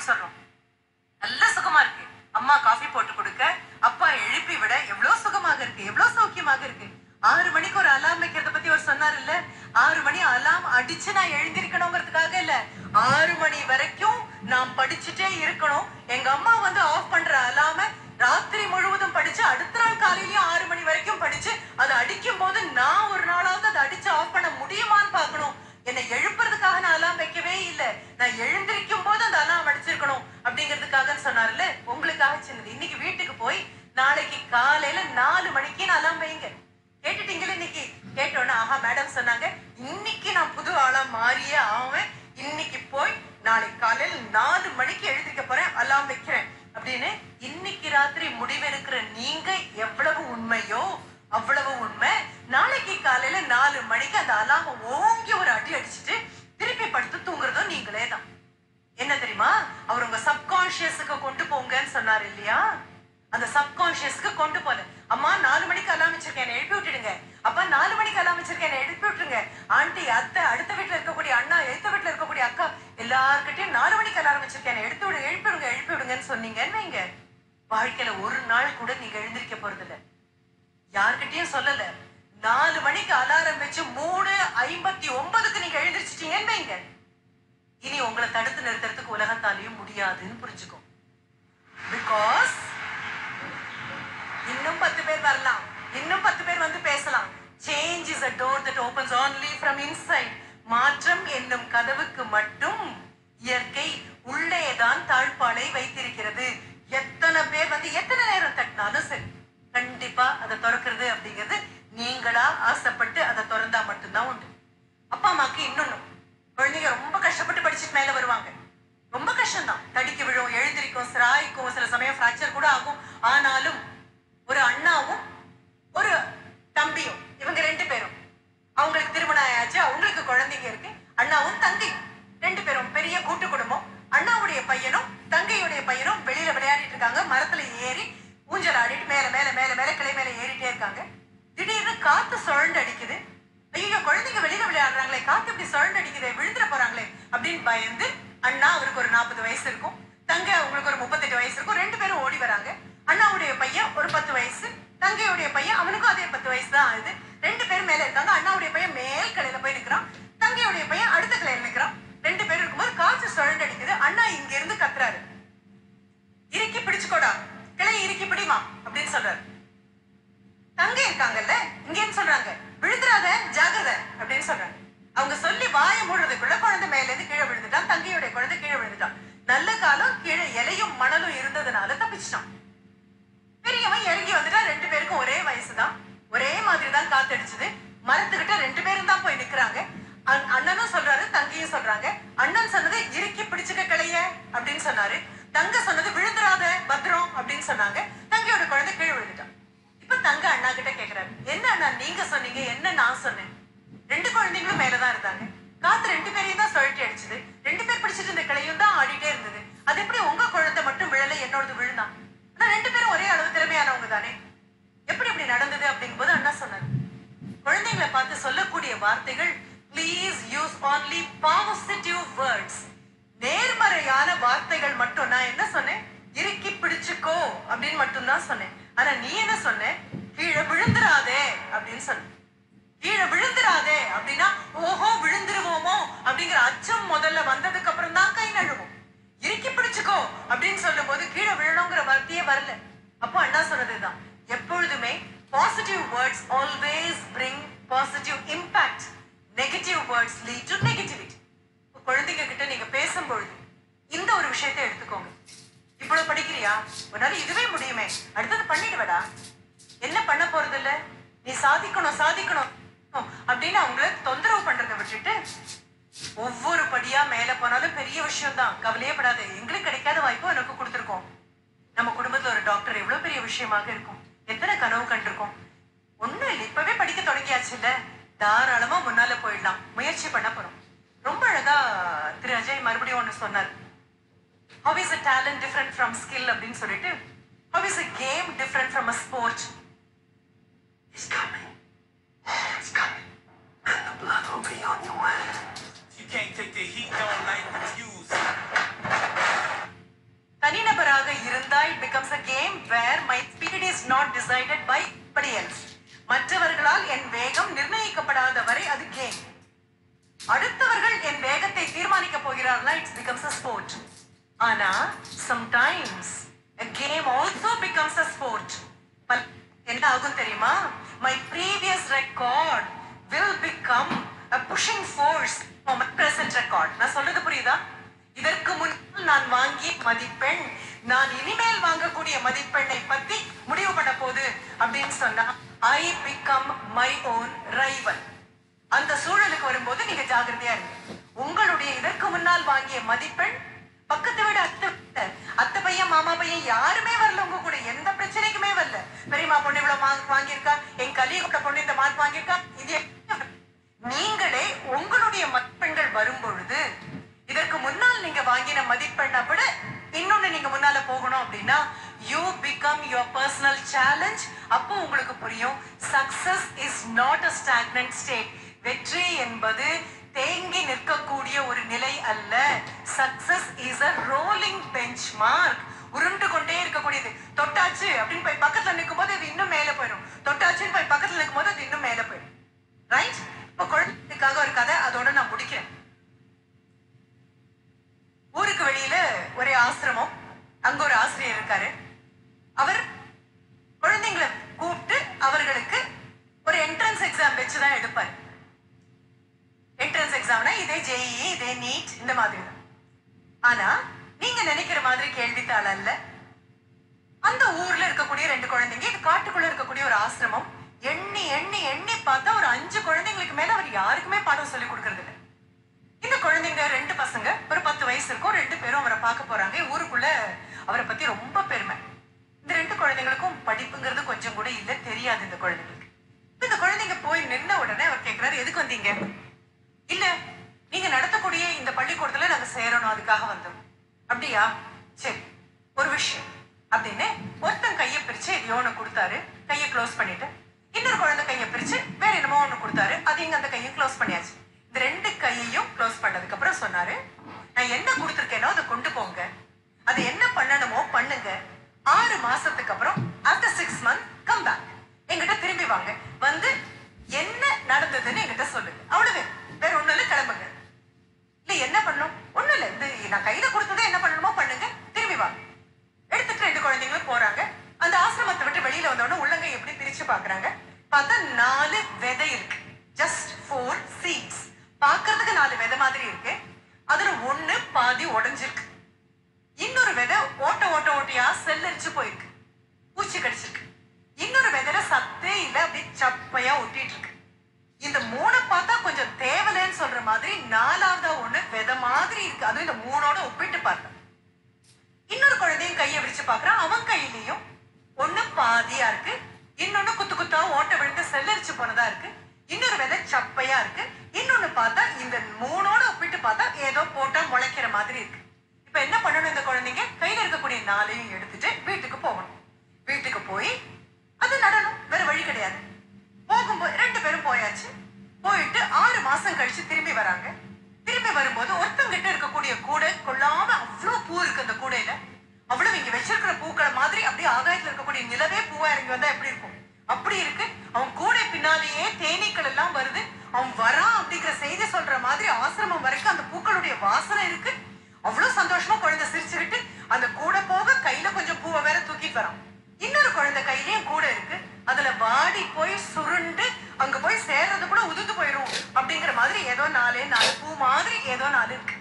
சொல்றோம் நல்ல சுகமா இருக்கு அம்மா காஃபி போட்டு கொடுக்க அப்பா எழுப்பி விட எவ்வளவு சுகமாக இருக்கு எவ்வளவு சௌக்கியமாக இருக்கு ஆறு மணிக்கு ஒரு அலாம் வைக்கிறத பத்தி அவர் சொன்னார் இல்ல ஆறு மணி அலாம் அடிச்சு நான் எழுந்திருக்கணுங்கிறதுக்காக இல்ல ஆறு மணி வரைக்கும் நான் படிச்சுட்டே இருக்கணும் எங்க அம்மா வந்து ஆஃப் பண்ற அலாம ராத்திரி முழுவதும் படிச்சு அடுத்த நாள் காலையிலயும் ஆறு மணி வரைக்கும் படிச்சு அதை அடிக்கும் போது நான் ஒரு நாளாவது அதை அடிச்சு ஆஃப் பண்ண முடியுமான்னு பார்க்கணும் என்னை எழுப்புறதுக்காக நான் அலாம் வைக்கவே இல்ல நான் எழுந்திருக்கும் போது அந்த அலாம் அடிச்சிருக்கணும் அப்படிங்கிறதுக்காக சொன்னார்ல உங்களுக்காக சின்னது இன்னைக்கு வீட்டுக்கு போய் நாளைக்கு காலையில நாலு மணிக்கு நான் அலாம் வைங்க கேட்டுட்டீங்களே இன்னைக்கு கேட்டோன்னே ஆஹா மேடம் சொன்னாங்க இன்னைக்கு நான் புது ஆளா மாறியே ஆவேன் இன்னைக்கு போய் நாளைக்கு காலையில நாலு மணிக்கு எழுதிக்க போறேன் அலாம் வைக்கிறேன் அப்படின்னு இன்னைக்கு ராத்திரி முடிவெடுக்கிற நீங்க எவ்வளவு உண்மையோ அவ்வளவு உண்மை நாளைக்கு காலையில நாலு மணிக்கு அந்த அலாம ஓங்கி ஒரு அடி அடிச்சுட்டு திருப்பி படுத்து தூங்குறதும் நீங்களே தான் என்ன தெரியுமா அவர் உங்க சப்கான்சியஸுக்கு கொண்டு போங்கன்னு சொன்னார் இல்லையா அந்த சப்கான்சியஸ்க்கு கொண்டு போல அம்மா நாலு மணிக்கு அலாம் வச்சிருக்கேன் என்னை எழுப்பி விட்டுடுங்க அப்பா நாலு மணிக்கு அலாம் வச்சிருக்கேன் என்னை எழுப்பி விட்டுருங்க ஆண்டி அத்தை அடுத்த வீட்டுல இருக்கக்கூடிய அண்ணா எழுத்த வீட்டுல இருக்கக்கூடிய அக்கா எல்லார்கிட்டயும் நாலு மணிக்கு அலாரம் வச்சிருக்கேன் என்னை எடுத்து விடுங்க எழுப்பி விடுங்க எழுப்பி விடுங்கன்னு சொன்னீங்கன்னு வைங்க வாழ்க்கையில ஒரு நாள் கூட நீங்க எழுந்திருக்க போறது இல்ல யார்கிட்டயும் சொல்லல நாலு மணிக்கு அலாரம் வச்சு மூணு ஐம்பத்தி ஒன்பதுக்கு நீங்க எழுந்திரிச்சிட்டீங்கன்னு வைங்க இனி உங்களை தடுத்து நிறுத்துறதுக்கு உலகத்தாலையும் முடியாதுன்னு புரிஞ்சுக்கோ பிகாஸ் இன்னும் பத்து பேர் வரலாம் இன்னும் பத்து பேர் வந்து பேசலாம் change is a door that opens only from inside மாற்றம் என்னும் கதவுக்கு மட்டும் இயற்கை உள்ளேதான் தாழ்பாளை வைத்திருக்கிறது எத்தனை பேர் வந்து எத்தனை நேரம் தட்டினாலும் சரி கண்டிப்பா அதை திறக்கிறது அப்படிங்கிறது நீங்களா ஆசைப்பட்டு அதை திறந்தா மட்டும்தான் உண்டு அப்பா அம்மாக்கு இன்னொன்னு குழந்தைங்க ரொம்ப கஷ்டப்பட்டு படிச்சுட்டு மேல வருவாங்க ரொம்ப கஷ்டம்தான் தடிக்கு விழும் எழுந்திருக்கும் சிராய்க்கும் சில சமயம் ஃப்ராக்சர் கூட ஆகும் ஆனாலும் ஒரு அண்ணாவும் ஒரு தம்பியும் இவங்க ரெண்டு பேரும் அவங்களுக்கு திருமணம் ஆயாச்சு அவங்களுக்கு குழந்தைங்க இருக்கு அண்ணாவும் தங்கையும் ரெண்டு பேரும் பெரிய கூட்டு குடும்பம் அண்ணாவுடைய பையனும் தங்கையுடைய பையனும் வெளியில விளையாடிட்டு இருக்காங்க மரத்துல ஏறி ஊஞ்சல் ஆடிட்டு மேல மேல மேல மேல கிளை மேல ஏறிட்டே இருக்காங்க திடீர்னு காத்து சுழண்டு அடிக்குது ஐயோ குழந்தைங்க வெளியில விளையாடுறாங்களே காத்து இப்படி சுழண்டு அடிக்குதே விழுந்துட போறாங்களே அப்படின்னு பயந்து அண்ணா அவருக்கு ஒரு நாற்பது வயசு இருக்கும் தங்கை அவங்களுக்கு ஒரு முப்பத்தெட்டு வயசு இருக்கும் ரெண்டு பேரும் ஓடி வராங்க அண்ணாவுடைய பையன் ஒரு பத்து வயசு தங்கையுடைய பையன் அவனுக்கும் அதே பத்து வயசு தான் ஆகுது ரெண்டு பேரும் மேல இருக்காங்க அண்ணாவுடைய பையன் மேல் கிளையில போய் நிக்கிறான் தங்கையுடைய பையன் அடுத்த கிளையில நிக்கிறான் ரெண்டு பேரும் இருக்கும்போது காற்று சுழண்டு அடிக்குது அண்ணா இங்க இருந்து கத்துறாரு இறுக்கி பிடிச்சுக்கோடா கிளையை இறுக்கி பிடிமா அப்படின்னு சொல்றாரு தங்கை இருக்காங்கல்ல இங்கேன்னு சொல்றாங்க விழுந்துராத ஜாகிரதை அப்படின்னு சொல்றாங்க அவங்க சொல்லி வாயை மூடுறதுக்குள்ள குழந்தை மேல இருந்து கீழே விழுந்துட்டான் தங்கையுடைய குழந்தை கீழே விழுந்துட்டான் நல்ல காலம் கீழே இலையும் மணலும் இருந்ததுனால தப்பிச்சிட்டான் பெரியவன் இறங்கி வந்துட்டா ரெண்டு பேருக்கும் ஒரே வயசுதான் ஒரே மாதிரி தான் காத்தடிச்சது மரத்துக்கிட்ட ரெண்டு பேரும் தான் போய் நிக்கிறாங்க அண்- அண்ணனும் சொல்றாரு தங்கையும் சொல்றாங்க அண்ணன் சொன்னது இறுக்கி பிடிச்சுக்க கிளைய அப்படின்னு சொன்னாரு தங்க சொன்னது விழுந்துராத பத்திரம் அப்படின்னு சொன்னாங்க தங்கையோட குழந்தை கீழே விழுந்துட்டான் இப்ப தங்க அண்ணா கிட்ட கேக்குறாரு என்ன அண்ணா நீங்க சொன்னீங்க என்ன நான் சொன்னேன் ரெண்டு குழந்தைங்களும் மேலதான் இருந்தாங்க காத்து ரெண்டு பேரையும் தான் சுழட்டி அடிச்சது ரெண்டு பேர் பிடிச்சிட்டு இருந்த கிளையும் தான் ஆடிட்டே இருந்தது அது எப்படி உங்க குழந்தை மட்டும் விழல என்னோடது விழுந்தான் ஆனா ரெண்டு பேரும் ஒரே அளவு திறமையானவங்க தானே எப்படி இப்படி நடந்தது அப்படிங்கும்போது அண்ணா சொன்னாரு குழந்தைகளை பார்த்து சொல்லக்கூடிய வார்த்தைகள் please use only positive words நேர்மறையான வார்த்தைகள் மட்டும் நான் என்ன சொன்னேன் இறுக்கி பிடிச்சுக்கோ அப்படின்னு மட்டும் தான் சொன்னேன் ஆனா நீ என்ன சொன்ன கீழே விழுந்துராதே அப்படின்னு சொன்ன கீழே விழுந்துராதே அப்படின்னா ஓஹோ விழுந்துருவோமோ அப்படிங்கிற அச்சம் முதல்ல வந்ததுக்கு அப்புறம் தான் கை நழுவும் இறுக்கி பிடிச்சுக்கோ அப்படின்னு சொல்லும் போது கீழே விழணுங்கிற வார்த்தையே வரல அப்போ அண்ணா சொன்னதுதான் எப்பொழுதுமே positive words always bring positive impact negative words lead to negativity குழந்தைங்க கிட்ட நீங்க பேசும்பொழுது இந்த ஒரு விஷயத்தை எடுத்துக்கோங்க இவ்வளவு படிக்கிறியா உன்னால இதுவே முடியுமே அடுத்தது பண்ணிடுவடா என்ன பண்ண போறது இல்ல நீ சாதிக்கணும் சாதிக்கணும் அப்படின்னு அவங்கள தொந்தரவு பண்றதை விட்டுட்டு ஒவ்வொரு படியா மேல போனாலும் பெரிய விஷயம் தான் கவலையே படாத எங்களுக்கு கிடைக்காத வாய்ப்பு எனக்கு கொடுத்துருக்கோம் நம்ம குடும்பத்துல ஒரு டாக்டர் எவ்வளவு பெரிய விஷயமாக இருக்கும் எத்தனை கனவு கண்டிருக்கோம் ஒண்ணும் இல்லை இப்பவே படிக்க தொடங்கியாச்சு இல்ல தாராளமா முன்னால போயிடலாம் முயற்சி பண்ண போறோம் ரொம்ப அழகா திரு அஜய் மறுபடியும் ஒண்ணு சொன்னார் how is a talent different from skill அப்படின்னு சொல்லிட்டு how is a game different from a sport It's coming. It's coming. And the blood will be on your hands. You can't take the heat, don't light the fuse. அடுத்தவர்கள் என் வேகத்தை தீர்மானிக்க போகிறார்களா it's becomes a sport ஆனா sometimes a game also becomes a sport பல்- என்ன ஆகும் தெரியுமா my previous record will become a pushing force for my present record நான் சொல்றது புரியுதா இதற்கு முன்னால் நான் வாங்கிய மதிப்பெண் நான் இனிமேல் வாங்கக்கூடிய மதிப்பெண்ணை பத்தி முடிவு பண்ண போகுது அப்படின்னு சொன்னா I become my own rival அந்த சூழலுக்கு வரும்போது நீங்க ஜாகிரதையா இருங்க உங்களுடைய இதற்கு முன்னால் வாங்கிய மதிப்பெண் பக்கத்தை விட அத்தை விட, அத்தை பையன் மாமா பையன் யாருமே வரல உங்க கூட எந்த பிரச்சனைக்குமே வரல பெரியம்மா பொண்ணு இவ்வளவு மார்க் வாங்கியிருக்கா என் கலியோட பொண்ணு இந்த மார்க் வாங்கியிருக்கா இது என்ன? நீங்களே உங்களுடைய மதிப்பெண்கள் வரும் பொழுது இதற்கு முன்னால் நீங்க வாங்கின மதிப்பெண்ணை விட இன்னொன்னு நீங்க முன்னால போகணும் அப்படின்னா you become your personal challenge அப்போ உங்களுக்கு புரியும் success is not a stagnant state வெற்றி என்பது தேங்கி நிற்கக்கூடிய ஒரு நிலை அல்ல success is a rolling benchmark உருண்டு கொண்டே இருக்கக்கூடியது தொட்டாச்சு அப்படின்னு போய் பக்கத்துல நிற்கும் போது இது இன்னும் மேல போயிடும் தொட்டாச்சுன்னு போய் பக்கத்துல நிற்கும் போது அது இன்னும் மேல போயிடும் ரைட் இப்ப குழந்தைக்காக ஒரு கதை அதோட நான் முடிக்கிறேன் ஊருக்கு வெளியில ஒரு ஆசிரமம் அங்க ஒரு ஆசிரியர் இருக்காரு அவர் குழந்தைங்களை கூப்பிட்டு அவர்களுக்கு ஒரு என்ட்ரன்ஸ் எக்ஸாம் வச்சுதான் எடுப்பாரு என்ட்ரன்ஸ் எக்ஸாம்னா இதே ஜேஇ இதே நீட் இந்த மாதிரி தான் ஆனா நீங்க நினைக்கிற மாதிரி கேள்வித்தாள் அல்ல அந்த ஊர்ல இருக்கக்கூடிய ரெண்டு குழந்தைங்க இது காட்டுக்குள்ள இருக்கக்கூடிய ஒரு ஆசிரமம் எண்ணி எண்ணி எண்ணி பார்த்தா ஒரு அஞ்சு குழந்தைங்களுக்கு மேல அவர் யாருக்குமே பாடம் சொல்லி கொடுக்கறது இல்ல இந்த குழந்தைங்க ரெண்டு பசங்க ஒரு பத்து வயசு இருக்கும் ரெண்டு பேரும் அவரை பார்க்க போறாங்க ஊருக்குள்ள அவரை பத்தி ரொம்ப பெருமை இந்த ரெண்டு குழந்தைங்களுக்கும் படிப்புங்கிறது கொஞ்சம் கூட இல்ல தெரியாது இந்த குழந்தைங்களுக்கு இப்ப இந்த குழந்தைங்க போய் நின்ன உடனே அவர் கேக்குறாரு எதுக்கு வந்தீங்க இல்ல நீங்க நடத்தக்கூடிய இந்த பள்ளிக்கூடத்துல நாங்க சேரணும் அதுக்காக வந்தோம் அப்படியா சரி ஒரு விஷயம் அப்படின்னு ஒருத்தன் கையை பிரிச்சு எதையோ ஒண்ணு கொடுத்தாரு கையை க்ளோஸ் பண்ணிட்டு இன்னொரு குழந்தை கையை பிரிச்சு வேற என்னமோ ஒண்ணு கொடுத்தாரு அது இங்க அந்த கையும் க்ளோஸ் பண்ணியாச்சு இந்த ரெண்டு கையையும் க்ளோஸ் பண்ணதுக்கு அப்புறம் சொன்னாரு நான் என்ன கொடுத்துருக்கேனோ அதை கொண்டு போங்க அது என்ன பண்ணணுமோ பண்ணுங்க ஆறு மாசத்துக்கு அப்புறம் after six month come back என்கிட்ட திரும்பி வாங்க வந்து என்ன நடந்ததுன்னு என்கிட்ட சொல்லுங்க அவ்வளவு வேற ஒண்ணும் இல்ல கிளம்புங்க இல்ல என்ன பண்ணும் ஒண்ணும் இல்ல இது நான் கையில கொடுத்ததை என்ன பண்ணணுமோ பண்ணுங்க திரும்பி வாங்க எடுத்துட்டு ரெண்டு குழந்தைங்களும் போறாங்க அந்த ஆசிரமத்தை விட்டு வெளியில வந்த உடனே உள்ளங்கை எப்படி பிரிச்சு பாக்குறாங்க பார்த்தா நாலு விதை இருக்கு ஜஸ்ட் ஃபோர் சீட்ஸ் பார்க்கிறதுக்கு நாலு விதை மாதிரி இருக்கு அதுல ஒண்ணு பாதி உடைஞ்சிருக்கு இன்னொரு விதை ஓட்ட ஓட்ட ஓட்டையா செல்லரிச்சு போயிருக்கு பூச்சி கடிச்சிருக்கு இன்னொரு விதையில சத்தே இல்ல அப்படி சப்பையா ஒட்டிட்டு இருக்கு இந்த மூணை பார்த்தா கொஞ்சம் தேவலைன்னு சொல்ற மாதிரி நாலாவதா ஒண்ணு விதை மாதிரி இருக்கு அதுவும் இந்த மூணோட ஒப்பிட்டு பார்த்தேன் இன்னொரு குழந்தையும் கையை விரிச்சு பார்க்கறான் அவன் கையிலயும் ஒண்ணு பாதியா இருக்கு இன்னொன்னு குத்து குத்தா ஓட்ட விழுந்து செல்லரிச்சு போனதா இருக்கு இன்னொரு விதை சப்பையா இருக்கு இன்னொன்னு பார்த்தா இந்த மூணோட ஒப்பிட்டு பார்த்தா ஏதோ போட்டா முளைக்கிற மாதிரி இருக்கு இப்ப என்ன பண்ணணும் இந்த குழந்தைங்க கையில இருக்கக்கூடிய நாளையும் எடுத்துட்டு வீட்டுக்கு போகணும் வீட்டுக்கு போய் அது நடணும் வேற வழி கிடையாது போகும்போது ரெண்டு பேரும் போயாச்சு போயிட்டு ஆறு மாசம் கழிச்சு திரும்பி வராங்க திரும்பி வரும்போது ஒருத்தங்கிட்ட இருக்கக்கூடிய கூடை கொள்ளாம அவ்வளவு பூ இருக்கு அந்த கூடையில அவ்வளவு இங்க வச்சிருக்கிற பூக்களை மாதிரி அப்படியே ஆகாயத்துல இருக்கக்கூடிய நிலவே பூவா இறங்கி வந்தா எப்படி இருக்கும் அப்படி இருக்கு அவன் கூடை பின்னாலேயே தேனீக்கள் எல்லாம் வருது அவன் வரான் அப்படிங்கிற செய்தி சொல்ற மாதிரி ஆசிரமம் வரைக்கும் அந்த பூக்களுடைய வாசனை இருக்கு அவ்வளவு சந்தோஷமா குழந்தை சிரிச்சுக்கிட்டு அந்த கூடை போக கையில கொஞ்சம் பூவை வேற தூக்கிட்டு வரான் இன்னொரு குழந்தை கையிலயும் கூட இருக்கு அதுல வாடி போய் சுருண்டு அங்க போய் சேர்றது கூட உதுத்து போயிரும் அப்படிங்கிற மாதிரி ஏதோ நாலே நாலு பூ மாதிரி ஏதோ நாலு இருக்கு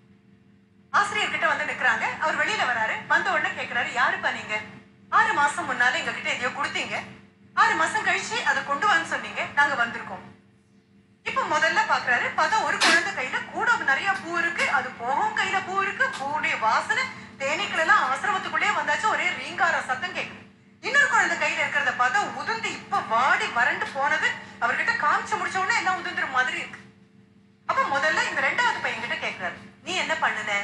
ஆசிரியர் கிட்ட வந்து நிக்கிறாங்க அவர் வெளியில வராரு வந்த உடனே கேக்குறாரு யாருப்பா நீங்க ஆறு மாசம் முன்னால எங்க கிட்ட எதையோ கொடுத்தீங்க ஆறு மாசம் கழிச்சு அதை கொண்டு வான்னு சொன்னீங்க நாங்க வந்திருக்கோம் இப்ப முதல்ல பாக்குறாரு பார்த்தா ஒரு குழந்தை கையில கூட நிறைய பூ இருக்கு அது போகும் கையில பூ இருக்கு பூவுடைய வாசனை தேனீக்கள் எல்லாம் ஆசிரமத்துக்குள்ளே வந்தாச்சு ஒரே ரீங்கார சத்தம் கேக்குது இன்னொரு குழந்தை கையில இருக்கிறத பார்த்தா உதிர்ந்து இப்ப வாடி வறண்டு போனது அவர்கிட்ட காமிச்சு முடிச்ச உடனே எல்லாம் உதிர்ந்துற மாதிரி இருக்கு அப்ப முதல்ல இந்த ரெண்டாவது பையன் கிட்ட கேக்குறாரு நீ என்ன பண்ணுன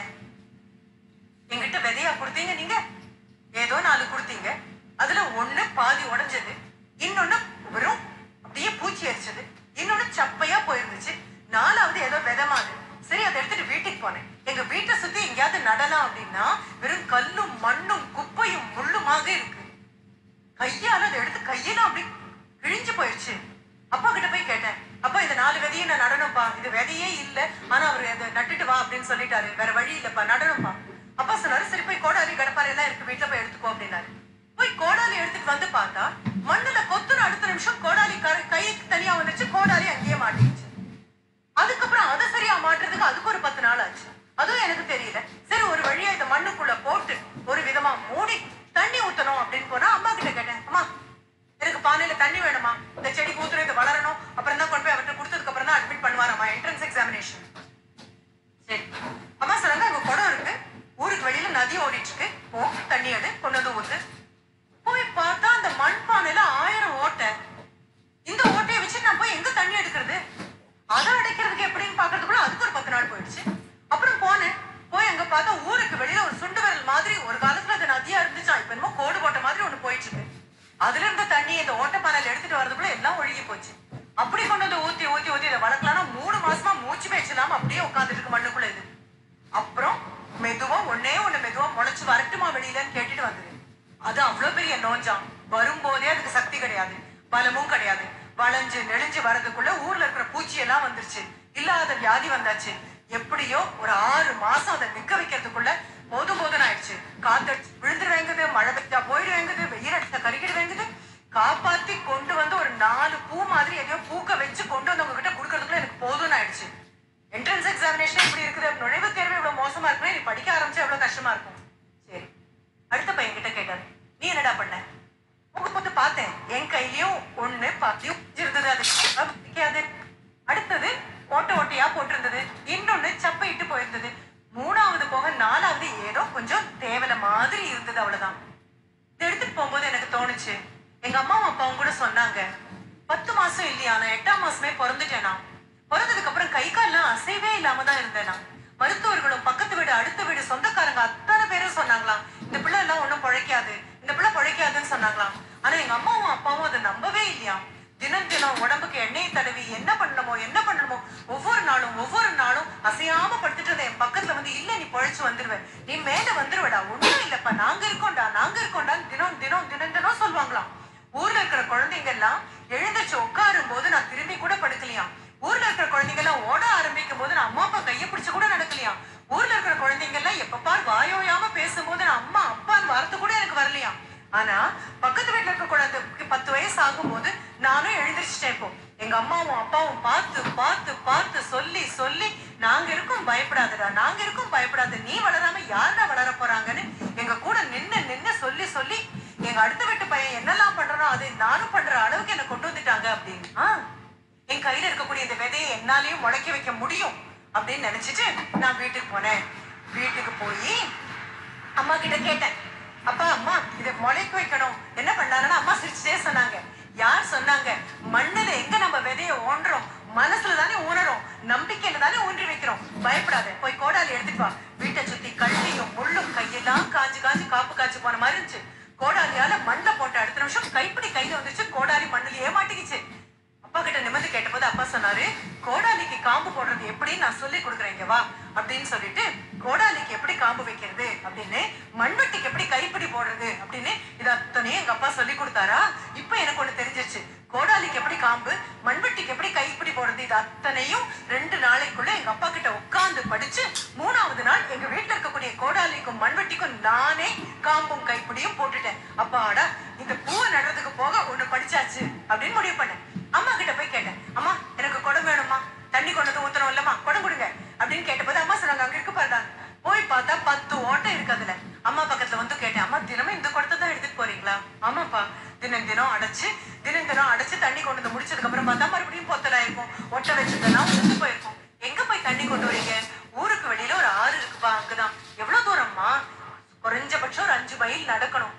என்கிட்ட விதையா கொடுத்தீங்க நீங்க ஏதோ நாலு கொடுத்தீங்க அதுல ஒண்ணு பாதி உடைஞ்சது இன்னொன்னு வெறும் அப்படியே பூச்சி அரிச்சது இன்னொன்னு சப்பையா போயிருந்துச்சு நாலாவது ஏதோ விதை மாதிரி சரி அதை எடுத்துட்டு வீட்டுக்கு போனேன் எங்க வீட்டை சுத்தி எங்கேயாவது நடலாம் அப்படின்னா வெறும் கல்லும் மண்ணும் குப்பையும் முள்ளுமாக இருக்கு கையால அதை எடுத்து கையில அப்படி கிழிஞ்சு போயிடுச்சு அப்பா கிட்ட போய் கேட்டேன் அப்பா இந்த நாலு விதையும் நான் நடனம்ப்பா இது விதை விதையே இல்ல ஆனா அவர் அதை நட்டுட்டு வா அப்படின்னு சொல்லிட்டாரு வேற வழி இல்லப்பா நடணும்ப்பா அப்பா சொன்னாரு சரி போய் கோடாலி கடப்பாறை எல்லாம் இருக்கு வீட்டுல போய் எடுத்துக்கோ அப்படின்னாரு போய் கோடாலி எடுத்துட்டு வந்து பார்த்தா மண்ணுல கொத்துன அடுத்த நிமிஷம் கோடாலி கை- கைக்கு தனியா வந்துச்சு கோடாலி அங்கேயே மாட்டிடுச்சு அதுக்கப்புறம் அதை சரியா மாட்டுறதுக்கு அதுக்கு ஒரு பத்து நாள் ஆச்சு அதுவும் எனக்கு தெரியல சரி ஒரு வழியா இதை மண்ணுக்குள்ள போட்டு ஒரு விதமா மூடி தண்ணி ஊத்தணும் அப்படின்னு போனா அம்மா கிட்ட கேட்டேன் அம்மா எனக்கு பானையில தண்ணி வேணுமா இந்த செடிக்கு ஊத்துறது இது வளரணும் அப்புறம் தான் கொண்டு போய் அவர்கிட்ட கொடுத்ததுக்கு அப்புறம் தான் அட்மிட் பண்ணுவாராமா என்ட்ரன்ஸ் எக்ஸாமினேஷன் சரி அம்மா சொன்னாங்க அங்க குடம் இருக்கு ஊருக்கு வெளியில நதி ஓடிட்டு இருக்கு போ தண்ணி எடு கொண்டு வந்து ஊத்து போய் பார்த்தா அந்த மண் பானையில ஆயிரம் ஓட்டை இந்த ஓட்டையை வச்சு நான் போய் எங்க தண்ணி எடுக்கிறது அதை அடைக்கிறதுக்கு எப்படின்னு பாக்குறதுக்குள்ள அதுக்கு ஒரு பத்து நாள் போயிடுச்சு அப்புறம் போனேன் போய் அங்க பார்த்தா ஊருக்கு வெளியில ஒரு சுண்டு விரல் மாதிரி ஒரு காலத்துல அது நதியா இருந்துச்சா இப்ப என்னமோ கோடு போட்ட மாதிரி ஒண்ணு போயிட்டு இருக்கு அதுல இருந்த தண்ணி இந்த ஓட்ட பானையில எடுத்துட்டு வரதுக்குள்ள எல்லாம் ஒழுகி போச்சு அப்படி கொண்டு வந்து ஊத்தி ஊத்தி ஊத்தி இதை வளர்க்கலாம்னா மூணு மாசமா மூச்சு பேச்சு இல்லாம அப்படியே உட்காந்துட்டு இருக்கு மண்ணுக்குள்ள இது அப்புறம் மெதுவா ஒண்ணே ஒண்ணு மெதுவா முளைச்சு வரட்டுமா வெளியிலன்னு கேட்டுட்டு வந்தது அது அவ்வளவு பெரிய நோஞ்சாம் வரும்போதே அதுக்கு சக்தி கிடையாது பலமும் கிடையாது வளைஞ்சு நெளிஞ்சு வரதுக்குள்ள ஊர்ல இருக்கிற பூச்சி எல்லாம் வந்துருச்சு இல்லாத வியாதி வந்தாச்சு எப்படியோ ஒரு ஆறு மாசம் அதை நிக்க வைக்கிறதுக்குள்ள போதும் போதும் ஆயிடுச்சு காத்தடிச்சு விழுந்துரு வேங்குது மழை பெய்யா போயிடு வேங்குது வெயில் அடிச்சா கருகிடு வேங்குது காப்பாத்தி கொண்டு வந்து ஒரு நாலு பூ மாதிரி எதையோ பூக்க வச்சு கொண்டு வந்து உங்ககிட்ட கொடுக்கறதுக்குள்ள எனக்கு போதும்னு ஆயிடுச்சு என்ட்ரன்ஸ் எக்ஸாமினேஷன் இப்படி இருக்குது நுழைவுத் தேர்வு இவ்வளவு மோசமா இருக்குன்னா நீ படிக்க ஆரம்பிச்சா எவ்வளவு கஷ்டமா இருக்கும் சரி அடுத்த பையன் கிட்ட கேட்டாரு நீ என்னடா பண்ண உங்க போட்டு பார்த்தேன் என் கையிலயும் ஒண்ணு பாத்தியும் இருந்தது அது பிடிக்காது அடுத்தது ஓட்ட ஓட்டையா போட்டிருந்தது இன்னொன்னு சப்பை இட்டு போயிருந்தது மூணாவது போக நாலாவது ஏதோ கொஞ்சம் தேவல மாதிரி இருந்தது அவ்வளவுதான் இதை எடுத்துட்டு போகும்போது எனக்கு தோணுச்சு எங்க அம்மாவும் அப்பாவும் கூட சொன்னாங்க பத்து மாசம் இல்லையா நான் எட்டாம் மாசமே பிறந்துட்டேனா பிறந்ததுக்கு அப்புறம் கை கால்லாம் அசைவே இல்லாம தான் இருந்தேனா மருத்துவர்களும் பக்கத்து வீடு அடுத்த வீடு சொந்தக்காரங்க அத்தனை பேரும் சொன்னாங்களாம் இந்த பிள்ளை எல்லாம் ஒண்ணும் பிழைக்காது இந்த பிள்ளை பிழைக்காதுன்னு சொன்னாங்களாம் ஆனா எங்க அம்மாவும் அப்பாவும் அதை நம்பவே இல்லையா தினம் தினம் உடம்புக்கு எண்ணெய் தடவி என்ன பண்ணணுமோ என்ன பண்ணணுமோ ஒவ்வொரு நாளும் ஒவ்வொரு நாளும் அசையாம படுத்துட்டு இருந்த என் பக்கத்துல வந்து இல்ல நீ பொழைச்சு வந்துருவ நீ மேல வந்துருவடா ஒண்ணும் இல்லப்பா நாங்க இருக்கோம்டா நாங்க இருக்கோம்டா தினம் தினம் தினம் தினம் சொல்லுவாங்களாம் ஊர்ல இருக்கிற குழந்தைங்க எல்லாம் எழுந்திருச்சு உட்காரும் போது நான் திரும்பி கூட படுக்கலையாம் ஊர்ல இருக்கிற குழந்தைங்க எல்லாம் ஓட ஆரம்பிக்கும் போது நான் அம்மா அப்பா கையை பிடிச்சு கூட நடக்கலையாம் ஊர்ல இருக்கிற குழந்தைங்க எல்லாம் எப்ப பார் வாயோயாம பேசும்போது நான் அம்மா அப்பான்னு வார்த்தை கூட எனக்கு வரலையாம் ஆனா பக்கத்து வீட்டுல இருக்க குழந்தைக்கு பத்து வயசு ஆகும்போது நானும் எழுந்திருச்சிட்டேன் இப்போ எங்க அம்மாவும் அப்பாவும் பார்த்து பார்த்து பார்த்து சொல்லி சொல்லி நாங்க இருக்கோம் பயப்படாதடா நாங்க இருக்கோம் பயப்படாத நீ வளராம யாருடா வளர போறாங்கன்னு எங்க கூட நின்னு நின்னு சொல்லி சொல்லி எங்க அடுத்த வீட்டு பையன் என்னெல்லாம் பண்றானோ அதை நானும் பண்ற அளவுக்கு என்ன கொண்டு வந்துட்டாங்க அப்படின்னு ஆ, என் கையில இருக்கக்கூடிய இந்த விதையை என்னாலையும் முளைக்க வைக்க முடியும் அப்படின்னு நினைச்சிட்டு நான் வீட்டுக்கு போனேன் வீட்டுக்கு போய் அம்மா கிட்ட கேட்டேன் அப்பா அம்மா இதை முளைக்க வைக்கணும் என்ன பண்ணாங்கன்னா அம்மா சிரிச்சுட்டே சொன்னாங்க யார் சொன்னாங்க மண்ணுல எங்க நம்ம விதைய ஊன்றோம் மனசுல தானே ஊனறோம் நம்பிக்கையில தானே ஊன்றி வைக்கிறோம் பயப்படாத போய் கோடாலி எடுத்துட்டு வா வீட்டை சுத்தி கள்ளியும் முள்ளும் கையெல்லாம் காஞ்சு காஞ்சு காப்பு காய்ச்சி போன மாதிரி இருந்துச்சு கோடாலியால மண்ணுல போட்ட அடுத்த நிமிஷம் கைப்பிடி கையில வந்துச்சு கோடாலி மண்ணுலயே மாட்டிக்கிச்சு அப்பா கிட்ட நிமிர்ந்து கேட்டபோது அப்பா சொன்னாரு கோடாலிக்கு காம்பு போடுறது எப்படின்னு நான் சொல்லி கொடுக்குறேன் இங்க வா அப்படின்னு சொல்லிட்டு கோடாலிக்கு எப்படி காம்பு வைக்கிறது அப்படின்னு மண்வெட்டிக்கு எப்படி கைப்பிடி போடுறது அப்படின்னு இது அத்தனையும் எங்க அப்பா சொல்லி கொடுத்தாரா இப்ப எனக்கு ஒண்ணு தெரிஞ்சிருச்சு கோடாலிக்கு எப்படி காம்பு மண்வெட்டிக்கு எப்படி கைப்பிடி போடுறது இது அத்தனையும் ரெண்டு நாளைக்குள்ள எங்க அப்பா கிட்ட உட்கார்ந்து படிச்சு மூணாவது நாள் எங்க வீட்டுல இருக்கக்கூடிய கோடாலிக்கும் மண்வெட்டிக்கும் நானே காம்பும் கைப்பிடியும் போட்டுட்டேன் அப்பாடா இந்த பூவை நடுறதுக்கு போக ஒண்ணு படிச்சாச்சு அப்படின்னு முடிவு பண்ணேன் அம்மா கிட்ட போய் கேட்டேன் அம்மா எனக்கு குடம் வேணுமா தண்ணி கொண்டு வந்து ஊத்தணும் இல்லம்மா குடம் கொடுங்க அப்படின்னு கேட்டபோது அம்மா சொன்னாங்க அங்க இருக்கு பாருடா போய் பார்த்தா பத்து ஓட்டை இருக்கு அதுல அம்மா பக்கத்துல வந்து கேட்டேன் அம்மா தினமும் இந்த குடத்தை தான் எடுத்துட்டு போறீங்களா ஆமாப்பா தினம் தினம் அடைச்சு தினம் தினம் அடைச்சு தண்ணி கொண்டு வந்து முடிச்சதுக்கு அப்புறம் பார்த்தா மறுபடியும் பொத்தலா இருக்கும் ஒட்டை வச்சதெல்லாம் உளுந்து போயிருக்கும் எங்க போய் தண்ணி கொண்டு வரீங்க ஊருக்கு வெளியில ஒரு ஆறு இருக்குப்பா அங்கதான் எவ்வளவு தூரம்மா குறைஞ்சபட்சம் ஒரு அஞ்சு மைல் நடக்கணும்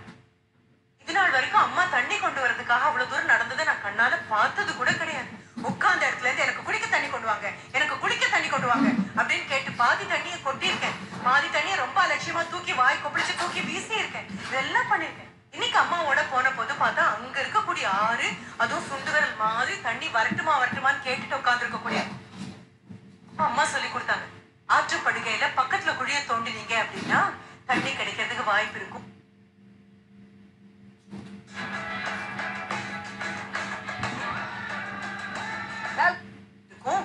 இது நாள் வரைக்கும் அம்மா தண்ணி கொண்டு வரதுக்காக அவ்வளவு தூரம் நடந்ததை நான் கண்ணால பார்த்தது கூட கிடையாது உட்கார்ந்த இடத்துல இருந்து எனக்கு குடிக்க தண்ணி கொண்டு வாங்க எனக்கு குளிக்க தண்ணி கொண்டு வாங்க அப்படின்னு கேட்டு பாதி தண்ணியை கொட்டியிருக்கேன் பாதி தண்ணியை ரொம்ப அலட்சியமா தூக்கி வாய் கொப்பளிச்சு தூக்கி வீசி இருக்கேன் இதெல்லாம் பண்ணிருக்கேன் இன்னைக்கு அம்மாவோட போன போது பார்த்தா அங்க இருக்கக்கூடிய ஆறு அதுவும் சுண்டு விரல் மாதிரி தண்ணி வரட்டுமா வரட்டுமான்னு கேட்டுட்டு உட்கார்ந்து இருக்கக்கூடிய அம்மா சொல்லி கொடுத்தாங்க ஆற்றுப்படுகையில பக்கத்துல குழிய தோண்டினீங்க அப்படின்னா தண்ணி கிடைக்கிறதுக்கு வாய்ப்பு இருக்கும் இருக்கும் அப்படின்னு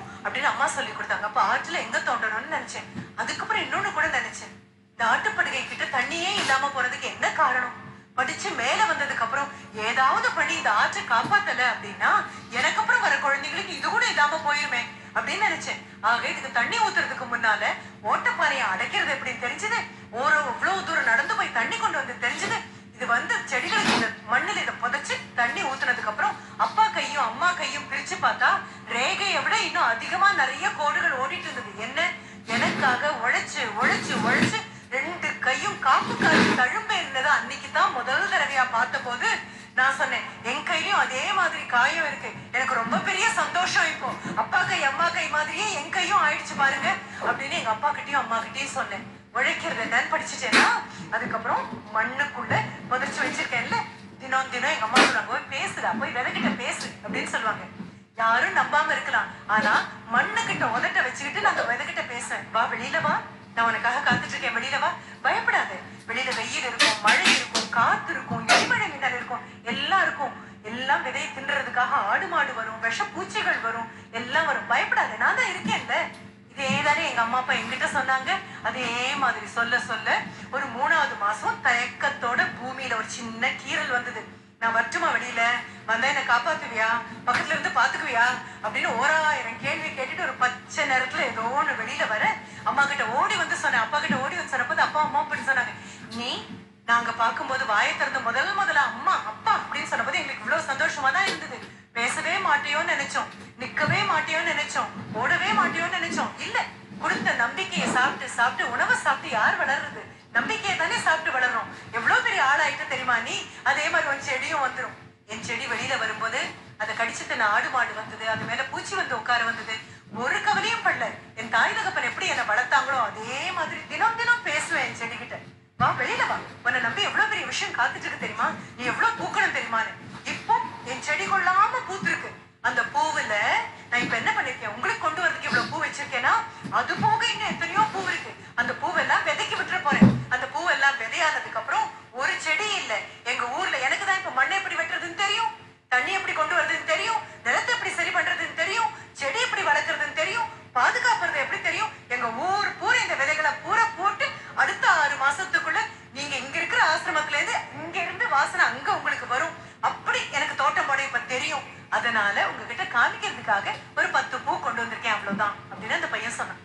அப்படின்னு அம்மா சொல்லி கொடுத்தாங்க அப்ப ஆற்றுல எங்க தோண்டணும்னு நினைச்சேன் அதுக்கப்புறம் இன்னொன்னு கூட நினைச்சேன் இந்த ஆட்டுப்படுகை கிட்ட தண்ணியே இல்லாம போறதுக்கு என்ன காரணம் படிச்சு மேல வந்ததுக்கு அப்புறம் ஏதாவது பண்ணி இந்த ஆற்றை காப்பாத்தல அப்படின்னா எனக்கு அப்புறம் வர குழந்தைங்களுக்கு இது கூட இல்லாம போயிருமே அப்படின்னு நினைச்சேன் ஆக இதுக்கு தண்ணி ஊத்துறதுக்கு முன்னால ஓட்டப்பாறையை அடைக்கிறது எப்படின்னு தெரிஞ்சது ஒரு இவ்வளவு தூரம் நடந்து போய் தண்ணி கொண்டு வந்து தெரிஞ்சது இது வந்து செடிகளுக்கு இந்த மண்ணில் இதை புதைச்சு தண்ணி ஊத்துனதுக்கு அப்புறம் அப்பா கையும் அம்மா கையும் பிரிச்சு பார்த்தா ரேகையை விட இன்னும் அதிகமா நிறைய கோடுகள் ஓடிட்டு இருந்தது என்ன எனக்காக உழைச்சு உழைச்சு உழைச்சு ரெண்டு கையும் காப்பு காசு தழும்பு இருந்தது அன்னைக்கு தான் முதல் தடவையா பார்த்த போது நான் சொன்னேன் என் கையிலயும் அதே மாதிரி காயம் இருக்கு எனக்கு ரொம்ப பெரிய சந்தோஷம் இப்போ அப்பா கை அம்மா கை மாதிரியே என் கையும் ஆயிடுச்சு பாருங்க அப்படின்னு எங்க அப்பா கிட்டயும் அம்மா கிட்டயும் சொன்னேன் உழைக்கிறது என்னன்னு படிச்சுட்டேன்னா அதுக்கப்புறம் மண்ணுக்குள்ள புதைச்சு வச்சிருக்கேன்ல தினம் தினம் எங்க அம்மா சொல்லுவாங்க போய் பேசுடா போய் விதைகிட்ட பேசு அப்படின்னு சொல்லுவாங்க யாரும் நம்பாம இருக்கலாம் ஆனா மண்ணு கிட்ட உதட்ட வச்சுக்கிட்டு நான் அந்த விதைகிட்ட பேசுவேன் வா வெளியில வா நான் உனக்காக காத்துட்டு இருக்கேன் வெளியில வா பயப்படாத வெளியில வெயில் இருக்கும் மழை இருக்கும் காத்து இருக்கும் இடிமழை மின்னல் இருக்கும் எல்லாம் இருக்கும் எல்லாம் விதையை தின்றதுக்காக ஆடு மாடு வரும் விஷ பூச்சிகள் வரும் எல்லாம் வரும் பயப்படாத நான் தான் இருக்கேன்ல இதே தானே எங்க அம்மா அப்பா என்கிட்ட சொன்னாங்க அதே மாதிரி சொல்ல சொல்ல ஒரு மூணாவது மாசம் தயக்கத்தோட பூமியில ஒரு சின்ன கீறல் வந்தது நான் வரட்டுமா வெளியில வந்தா என்ன காப்பாத்துவியா பக்கத்துல இருந்து பாத்துக்குவியா அப்படின்னு ஓராயிரம் கேள்வி கேட்டுட்டு ஒரு பச்சை நேரத்துல ஏதோ ஒண்ணு வெளியில வர அம்மா கிட்ட ஓடி வந்து சொன்னேன் அப்பா கிட்ட ஓடி வந்து சொன்னப்போ அப்பா அம்மா அப்படின்னு சொன்னாங்க நீ நாங்க பார்க்கும்போது வாயை திறந்த முதல் முதல்ல அம்மா அப்பா அப்படின்னு சொன்னபோது எங்களுக்கு இவ்வளவு சந்தோஷமா தான் இருந்தது பேசவே மாட்டியோன்னு நினைச்சோம் நிக்கவே மாட்டியோன்னு நினைச்சோம் ஓடவே மாட்டியோன்னு நினைச்சோம் இல்ல கொடுத்த நம்பிக்கையை சாப்பிட்டு சாப்பிட்டு உணவை சாப்பிட்டு யார் வளருது நம்பிக்கையை தானே சாப்பிட்டு வளர்றோம் எவ்வளவு பெரிய ஆளாயிட்டு தெரியுமா நீ அதே மாதிரி உன் செடியும் வந்துரும் என் செடி வெளியில வரும்போது அதை கடிச்சு தின்ன ஆடு மாடு வந்தது அது மேல பூச்சி வந்து உட்கார வந்தது ஒரு கவலையும் படல என் தாய் தகப்பன் எப்படி என்னை வளர்த்தாங்களோ அதே மாதிரி தினம் தினம் பேசுவேன் என் செடி கிட்ட வா வெளியில வா உன்னை நம்பி எவ்வளவு பெரிய விஷயம் காத்துட்டு இருக்கு தெரியுமா நீ எவ்வளவு பூக்கணும் தெரியுமான்னு இப்போ என் செடி கொள்ளாம பூத்திருக்கு அந்த பூவுல நான் இப்ப என்ன பண்ணிருக்கேன் உங்களுக்கு கொண்டு வரதுக்கு இவ்வளவு பூ வச்சிருக்கேன்னா அது போக இன்னும் எத்தனையோ பூ இருக்கு அந்த பூவெல்லாம் விதைக்கு விட்டுற போறேன் அந்த பூவெல்லாம் விதையானதுக்கு அப்புறம் ஒரு செடி இல்ல எங்க ஊர்ல எனக்கு தான் இப்ப மண்ணை எப்படி வெட்டுறதுன்னு தெரியும் தண்ணி எப்படி கொண்டு வரதுன்னு தெரியும் நிலத்தை எப்படி சரி பண்றதுன்னு தெரியும் செடி எப்படி வளர்க்கறதுன்னு தெரியும் பாதுகாப்புறது எப்படி தெரியும் எங்க ஊர் பூரா இந்த விதைகளை பூரா போட்டு அடுத்த ஆறு மாசத்துக்குள்ள நீங்க இங்க இருக்கிற ஆசிரமத்துல இருந்து இங்க இருந்து வாசனை அங்க உங்களுக்கு வரும் அப்படி எனக்கு தோட்டம் போட இப்ப தெரியும் அதனால உங்ககிட்ட காமிக்கிறதுக்காக ஒரு பத்து பூ கொண்டு வந்திருக்கேன் அவ்வளவுதான் அப்படின்னு அந்த பையன் சொன்னான்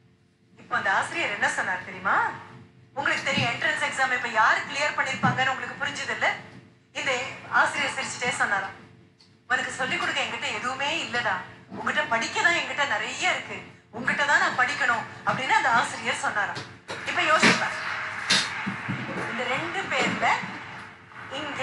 இப்போ அந்த ஆசிரியர் என்ன சொன்னார் தெரியுமா உங்களுக்கு தெரியும் என்ட்ரன்ஸ் எக்ஸாம் இப்ப யாரு கிளியர் பண்ணிருப்பாங்கன்னு உங்களுக்கு புரிஞ்சது இல்ல இந்த ஆசிரியர் சிரிச்சுட்டே சொன்னாராம் உனக்கு சொல்லிக் கொடுக்க என்கிட்ட எதுவுமே இல்லடா உங்ககிட்ட படிக்க தான் என்கிட்ட நிறைய இருக்கு உங்ககிட்ட தான் நான் படிக்கணும் அப்படின்னு அந்த ஆசிரியர் சொன்னாராம் இப்ப யோசிப்பேன் இந்த ரெண்டு பேர்ல இங்க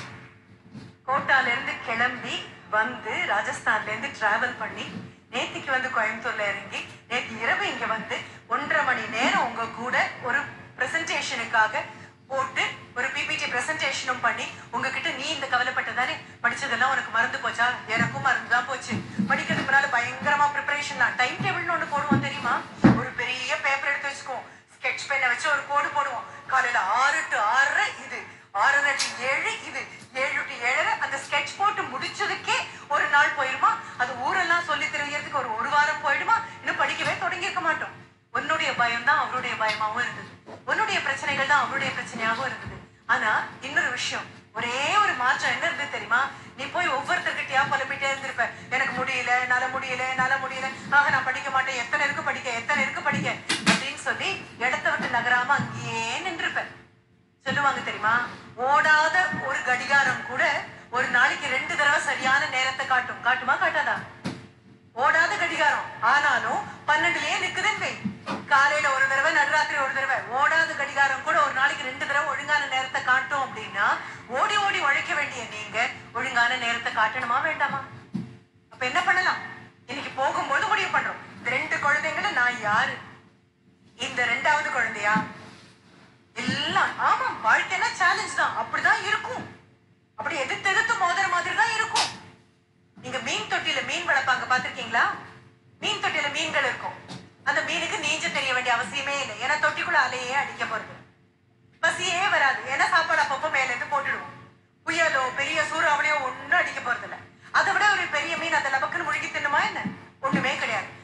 கோட்டால இருந்து கிளம்பி வந்து ராஜஸ்தான்ல இருந்து டிராவல் பண்ணி நேத்திக்கு வந்து கோயம்புத்தூர்ல இறங்கி நேத்து இரவு இங்க வந்து ஒன்றரை மணி நேரம் உங்க கூட ஒரு பிரசன்டேஷனுக்காக போட்டு ஒரு பிபிடி பிரசன்டேஷனும் பண்ணி உங்ககிட்ட நீ இந்த கவலைப்பட்டதானே படிச்சதெல்லாம் உனக்கு மறந்து போச்சா எனக்கும் மறந்து தான் போச்சு படிக்கிறதுக்கு முன்னால பயங்கரமா ப்ரிப்பரேஷன் தான் டைம் டேபிள்னு ஒண்ணு போடுவோம் தெரியுமா ஒரு பெரிய பேப்பர் எடுத்து வச்சுக்குவோம் ஸ்கெட்ச் பெண்ணை வச்சு ஒரு கோடு போடுவோம் காலையில ஆறு டு ஆறரை இது ஆறரை டு ஏழு இது ஏழு டு ஏழரை அந்த ஸ்கெட்ச் போட்டு முடிச்சதுக்கே ஒரு நாள் போயிருமா அது ஊரெல்லாம் சொல்லி தெரியறதுக்கு ஒரு ஒரு வாரம் போயிடுமா இன்னும் படிக்கவே தொடங்கி இருக்க மாட்டோம் உன்னுடைய பயம் தான் அவருடைய பயமாவும் இருந்தது உன்னுடைய பிரச்சனைகள் தான் அவருடைய பிரச்சனையாகவும் இருந்தது ஆனா இன்னொரு விஷயம் ஒரே ஒரு மாற்றம் என்ன இருந்தது தெரியுமா நீ போய் ஒவ்வொருத்தர்கிட்டயா புலம்பிட்டே இருந்திருப்ப எனக்கு முடியல என்னால முடியல என்னால முடியல ஆக நான் படிக்க மாட்டேன் எத்தனை இருக்கு படிக்க எத்தனை இருக்கு படிக்க அப்படின்னு சொல்லி இடத்த விட்டு நகராம அங்கேயே நின்றுப்ப சொல்லுவாங்க தெரியுமா ஓடாத ஒரு கடிகாரம் கூட ஒரு நாளைக்கு ரெண்டு தடவை சரியான நேரத்தை காட்டும் காட்டுமா காட்டாதா ஓடாத கடிகாரம் ஆனாலும் பன்னெண்டுலயே நிக்குதுன்னு வை காலையில ஒரு தடவை நடுராத்திரி ஒரு தடவை ஓடாத கடிகாரம் கூட ஒரு நாளைக்கு ரெண்டு தடவை ஒழுங்கான நேரத்தை காட்டும் அப்படின்னா ஓடி ஓடி உழைக்க வேண்டிய நீங்க ஒழுங்கான நேரத்தை காட்டணுமா வேண்டாமா அப்ப என்ன பண்ணலாம் இன்னைக்கு போகும்போது முடிவு பண்றோம் இந்த ரெண்டு குழந்தைங்கள நான் யாரு இந்த ரெண்டாவது குழந்தையா எல்லாம் ஆமா வாழ்க்கைனா சேலஞ்ச் தான் அப்படிதான் இருக்கும் அப்படி எதிர்த்து எதிர்த்து மோதுற மாதிரி தான் இருக்கும் நீங்க மீன் தொட்டியில மீன் வளர்ப்பாங்க பாத்திருக்கீங்களா மீன் தொட்டியில மீன்கள் இருக்கும் அந்த மீனுக்கு நீஞ்ச தெரிய வேண்டிய அவசியமே இல்லை ஏன்னா தொட்டிக்குள்ள அலையே அடிக்க போறது பசியே வராது ஏன்னா சாப்பாடு அப்பப்போ மேல இருந்து போட்டுடுவோம் புயலோ பெரிய சூறாவளியோ ஒண்ணும் அடிக்க போறது இல்ல அதை விட ஒரு பெரிய மீன் அந்த லபக்குன்னு முழுகி தின்னுமா என்ன ஒண்ணுமே கிடையாது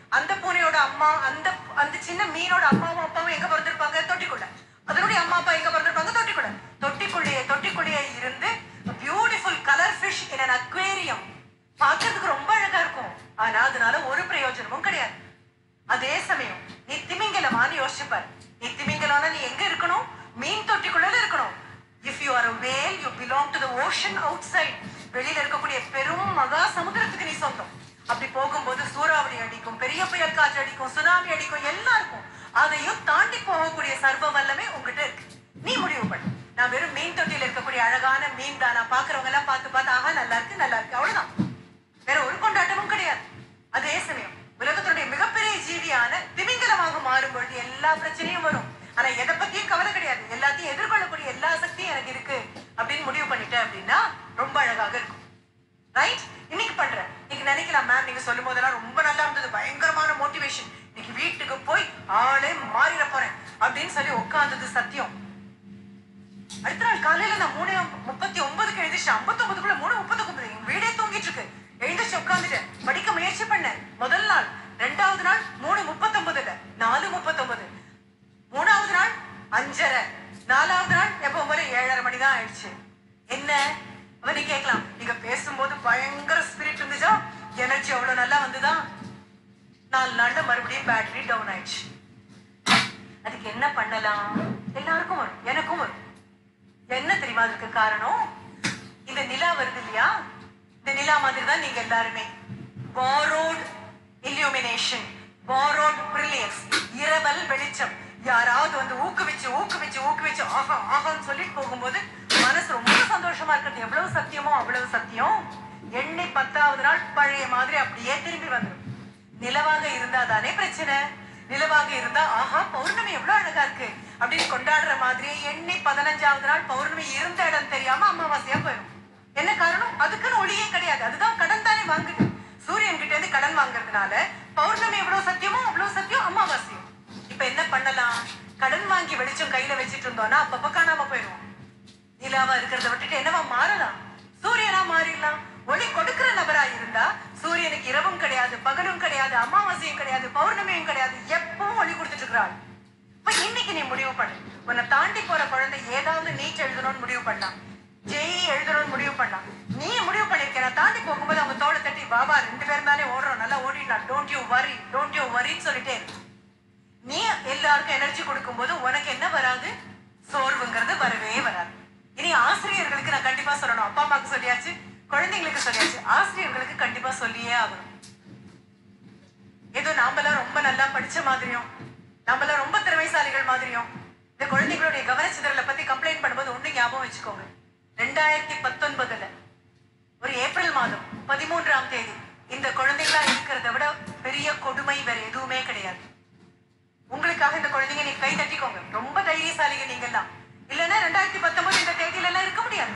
அந்த பூனையோட அம்மா அந்த அந்த சின்ன மீனோட அம்மாவும் அப்பாவும் எங்க பிறந்திருப்பாங்க தொட்டிக்குள்ள அதனுடைய அம்மா அப்பா எங்க பிறந்திருப்பாங்க தொட்டிக்குள்ள தொட்டிக்குள்ளேயே தொட்டிக்குள்ளேயே இருந்து beautiful colour fish in an aquarium பார்க்கிறதுக்கு ரொம்ப அழகா இருக்கும் ஆனா அதனால ஒரு பிரயோஜனமும் கிடையாது அதே சமயம் நீ திமிங்கலமான்னு யோசிச்சுப்பார் நீ திமிங்கலம்னா நீ எங்க இருக்கணும் மீன் தொட்டிக்குள்ள இருக்கணும் if you are a whale you belong to the ocean outside வெளியில இருக்கக்கூடிய பெரும் மகா சமுத்திரத்துக்கு நீ சொந்தம் அப்படி போகும்போது சூறாவளி அடிக்கும் பெரிய புயல் காற்று அடிக்கும் சுனாமி அடிக்கும் எல்லாம் இருக்கும் அதையும் தாண்டி போகக்கூடிய சர்வ வல்லமை உங்ககிட்ட இருக்கு நீ முடிவு பண்ணு நான் வெறும் மீன் தொட்டியில இருக்கக்கூடிய அழகான மீன் தானா பாக்குறவங்க எல்லாம் பார்த்து பார்த்து ஆஹா நல்லா இருக்கு நல்லா இருக்கு அவ்வளவுதான் வேற ஒரு கொண்டாட்டமும் கிடையாது அதே சமயம் உலகத்தினுடைய மிகப்பெரிய ஜீவியான திமிங்கலமாக மாறும் பொழுது எல்லா பிரச்சனையும் வரும் ஆனா எதை பத்தியும் கவலை கிடையாது எல்லாத்தையும் எதிர்கொள்ளக்கூடிய எல்லா சக்தியும் எனக்கு இருக்கு அப்படின்னு முடிவு பண்ணிட்டேன் அப்படின்னா ரொம்ப அழகாக இருக்கும் ரைட் இன்னைக்கு பண்றேன் இன்னைக்கு நினைக்கலாம் மேம் நீங்க சொல்லும் போதெல்லாம் ரொம்ப நல்லா இருந்தது பயங்கரமான மோட்டிவேஷன் இன்னைக்கு வீட்டுக்கு போய் ஆளே மாறிட போறேன் அப்படின்னு சொல்லி உட்கார்ந்தது சத்தியம் அடுத்த நாள் காலையில நான் மூணு முப்பத்தி ஒன்பதுக்கு எழுந்திரிச்சு ஐம்பத்தி ஒன்பதுக்குள்ள மூணு முப்பத்தி ஒன்பது எங்க வீடே தூங்கிட்டு இருக்கு எழுந்திரிச்சு உட்காந்துட்டேன் படிக்க முயற்சி பண்ணேன் முதல் நாள் ரெண்டாவது நாள் மூணு முப்பத்தொன்பதுல நாலு முப்பத்தொன்பது மூணாவது நாள் அஞ்சரை நாலாவது நாள் எப்போ போல ஏழரை மணி தான் ஆயிடுச்சு என்ன அவனை கேட்கலாம் நீங்க பேசும்போது பயங்கர ஸ்பிரிட் இருந்துச்சா எனர்ஜி அவ்வளவு நல்லா வந்துதா நாலு நாள்ல மறுபடியும் பேட்டரி டவுன் ஆயிடுச்சு அதுக்கு என்ன பண்ணலாம் எல்லாருக்கும் வரும் எனக்கும் வரும் என்ன தெரியுமா அதுக்கு காரணம் இந்த நிலா வருது இல்லையா இந்த நிலா மாதிரி தான் நீங்க எல்லாருமே borrowed illumination borrowed brilliance இரவல் வெளிச்சம் யாராவது வந்து ஊக்குவிச்சு ஊக்குவிச்சு ஊக்குவிச்சு ஆஹா ஆஹான்னு சொல்லிட்டு போகும்போது மனசு ரொம்ப சந்தோஷமா இருக்கிறது எவ்வளவு சத்தியமோ அவ்வளவு சத்தியம் எண்ணி பத்தாவது நாள் பழைய மாதிரி அப்படியே திரும்பி வந்துடும் நிலவாக இருந்தா தானே பிரச்சனை நிலவாக இருந்தா ஆஹா பௌர்ணமி எவ்வளவு அழகா இருக்கு அப்படின்னு கொண்டாடுற மாதிரி எண்ணி பதினஞ்சாவது நாள் பௌர்ணமி இருந்த இடம் தெரியாம அமாவாசையா போயிடும் என்ன காரணம் அதுக்குன்னு ஒளியே கிடையாது அதுதான் கடன் தானே வாங்குது சூரியன் கிட்ட இருந்து கடன் வாங்குறதுனால பௌர்ணமி எவ்வளவு சத்தியமோ அவ்வளவு சத்தியம் அமாவாசையும் இப்ப என்ன பண்ணலாம் கடன் வாங்கி வெளிச்சம் கையில வச்சிட்டு இருந்தோம்னா அப்பப்ப காணாம போயிடுவோம் நிலாவா இருக்கிறத விட்டுட்டு என்னவா மாறலாம் சூரியனா மாறிடலாம் ஒளி கொடுக்கிற நபரா இருந்தா சூரியனுக்கு இரவும் கிடையாது பகலும் கிடையாது அமாவாசையும் கிடையாது பௌர்ணமியும் கிடையாது எப்பவும் ஒளி கொடுத்துட்டு இருக்கிறாள் இப்ப இன்னைக்கு நீ முடிவு பண்ணு உன்னை தாண்டி போற குழந்தை ஏதாவது நீட் எழுதணும்னு முடிவு பண்ணலாம் ஜெய் எழுதணும்னு முடிவு பண்ணலாம் நீ முடிவு பண்ணிருக்க நான் தாண்டி போகும்போது அவங்க தோலை தட்டி பாபா ரெண்டு பேரும் தானே ஓடுறோம் நல்லா ஓடிடலாம் don't you worry don't you வரின்னு சொல்லிட்டே இரு. நீ எல்லாருக்கும் எனர்ஜி கொடுக்கும்போது உனக்கு என்ன வராது சோர்வுங்கிறது வரவே வராது இனி ஆசிரியர்களுக்கு நான் கண்டிப்பா சொல்லணும் அப்பா அம்மாக்கு சொல்லியாச்சு குழந்தைங்களுக்கு சொல்லியாச்சு ஆசிரியர்களுக்கு கண்டிப்பா சொல்லியே ஆகணும் ஏதோ நாமெல்லாம் ரொம்ப நல்லா படிச்ச மாதிரியும் நாமெல்லாம் ரொம்ப திறமைசாலிகள் மாதிரியும் இந்த குழந்தைகளுடைய கவனச்சிதறலை பத்தி கம்ப்ளைண்ட் பண்ணும்போது ஒண்ணு ஞாபகம் வச்சுக்கோங்க ரெண்டாயிரத்தி பத்தொன்பதுல ஒரு ஏப்ரல் மாதம் பதிமூன்றாம் தேதி இந்த குழந்தைகளா இருக்கிறத விட பெரிய கொடுமை வேற எதுவுமே கிடையாது உங்களுக்காக இந்த குழந்தைங்க நீ கை தட்டிக்கோங்க ரொம்ப தைரியசாலிங்க நீங்க எல்லாம் இல்லைன்னா ரெண்டாயிரத்தி பத்தொன்பது இந்த தேதியில எல்லாம் இருக்க முடியாது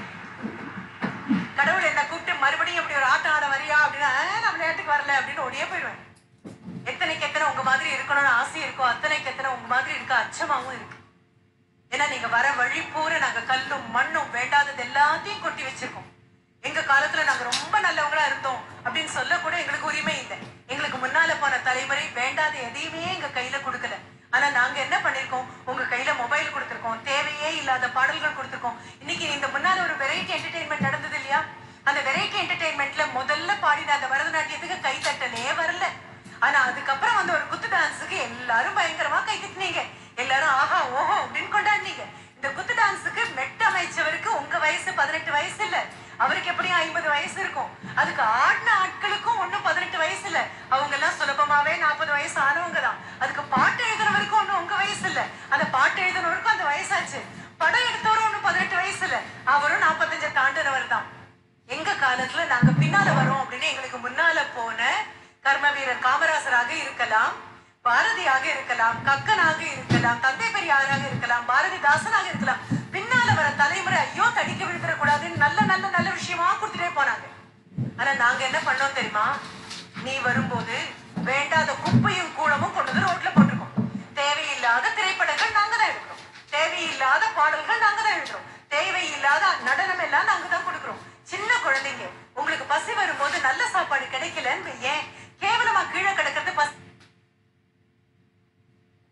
கடவுள் என்ன கூப்பிட்டு மறுபடியும் இப்படி ஒரு ஆட்டம் ஆட வரியா அப்படின்னா "ஆ, நான் விளையாட்டுக்கு வரல அப்படின்னு ஓடியே போயிடுவேன் எத்தனைக்கு எத்தனை உங்க மாதிரி இருக்கணும்னு ஆசை இருக்கோ அத்தனைக்கு எத்தனை உங்க மாதிரி இருக்க அச்சமாவும் இருக்கு ஏன்னா நீங்க வர வழி பூரா நாங்க கல்லும் மண்ணும் வேண்டாதது எல்லாத்தையும் கொட்டி வச்சிருக்கோம் எங்க காலத்துல நாங்க ரொம்ப நல்லவங்களா இருந்தோம் அப்படின்னு சொல்ல கூட எங்களுக்கு உரிமை இல்லை எங்களுக்கு முன்னால போன தலைமுறை வேண்டாத எதையுமே எங்க கையில கொடுக்கல ஆனா நாங்க என்ன பண்ணிருக்கோம் உங்க கையில மொபைல் கொடுத்திருக்கோம் தேவையே இல்லாத பாடல்கள் கொடுத்திருக்கோம் இன்னைக்கு இந்த முன்னால ஒரு வெரைட்டி என்டர்டைன்மெண்ட் நடந்தது இல்லையா அந்த வெரைட்டி என்டர்டைன்மெண்ட்ல முதல்ல பாடின அந்த பரதநாட்டியத்துக்கு கை தட்டலே வரல ஆனா அதுக்கப்புறம் வந்து ஒரு குத்து டான்ஸுக்கு எல்லாரும் பயங்கரமா கை தட்டினீங்க எல்லாரும் ஆஹா ஓஹோ அப்படின்னு கொண்டாடினீங்க இந்த குத்து டான்ஸுக்கு மெட் அமைச்சவருக்கு உங்க வயசு பதினெட்டு வயசு இல்ல அவருக்கு எப்படியும் ஐம்பது வயசு இருக்கும் அதுக்கு ஆடின ஆட்களுக்கும் ஒண்ணும் பதினெட்டு வயசு இல்ல அவங்க எல்லாம் சுலபமாவே நாற்பது வயசு ஆனவங்க தான் அதுக்கு பாட்டு எழுதுனவருக்கும் ஒண்ணும் உங்க வயசு இல்ல அந்த பாட்டு எழுதுனவருக்கும் அந்த வயசாச்சு படம் எடுத்தவரும் ஒண்ணும் பதினெட்டு வயசு இல்ல அவரும் நாற்பத்தஞ்சு தாண்டினவர் தான் எங்க காலத்துல நாங்க பின்னால வரோம் அப்படின்னு எங்களுக்கு முன்னால போன கர்ம வீரர் காமராசராக இருக்கலாம் பாரதியாக இருக்கலாம் கக்கனாக இருக்கலாம் தந்தை பெரியாராக இருக்கலாம் பாரதிதாசனாக இருக்கலாம் பின்னால வர தலைமுறை ஐயோ தடிக்க விழுந்துட கூடாதுன்னு நல்ல நல்ல நல்ல விஷயமா கொடுத்துட்டே போனாங்க ஆனா நாங்க என்ன பண்ணோம் தெரியுமா நீ வரும்போது வேண்டாத குப்பையும் கூலமும் கொண்டு வந்து ரோட்ல போட்டிருக்கோம் தேவையில்லாத திரைப்படங்கள் நாங்க தான் எடுக்கிறோம் தேவையில்லாத பாடல்கள் நாங்க தான் எழுதுறோம் தேவையில்லாத நடனம் எல்லாம் நாங்க தான் கொடுக்குறோம் சின்ன குழந்தைங்க உங்களுக்கு பசி வரும்போது நல்ல சாப்பாடு கிடைக்கலன்னு ஏன் கேவலமா கீழே கிடக்கிறது பசி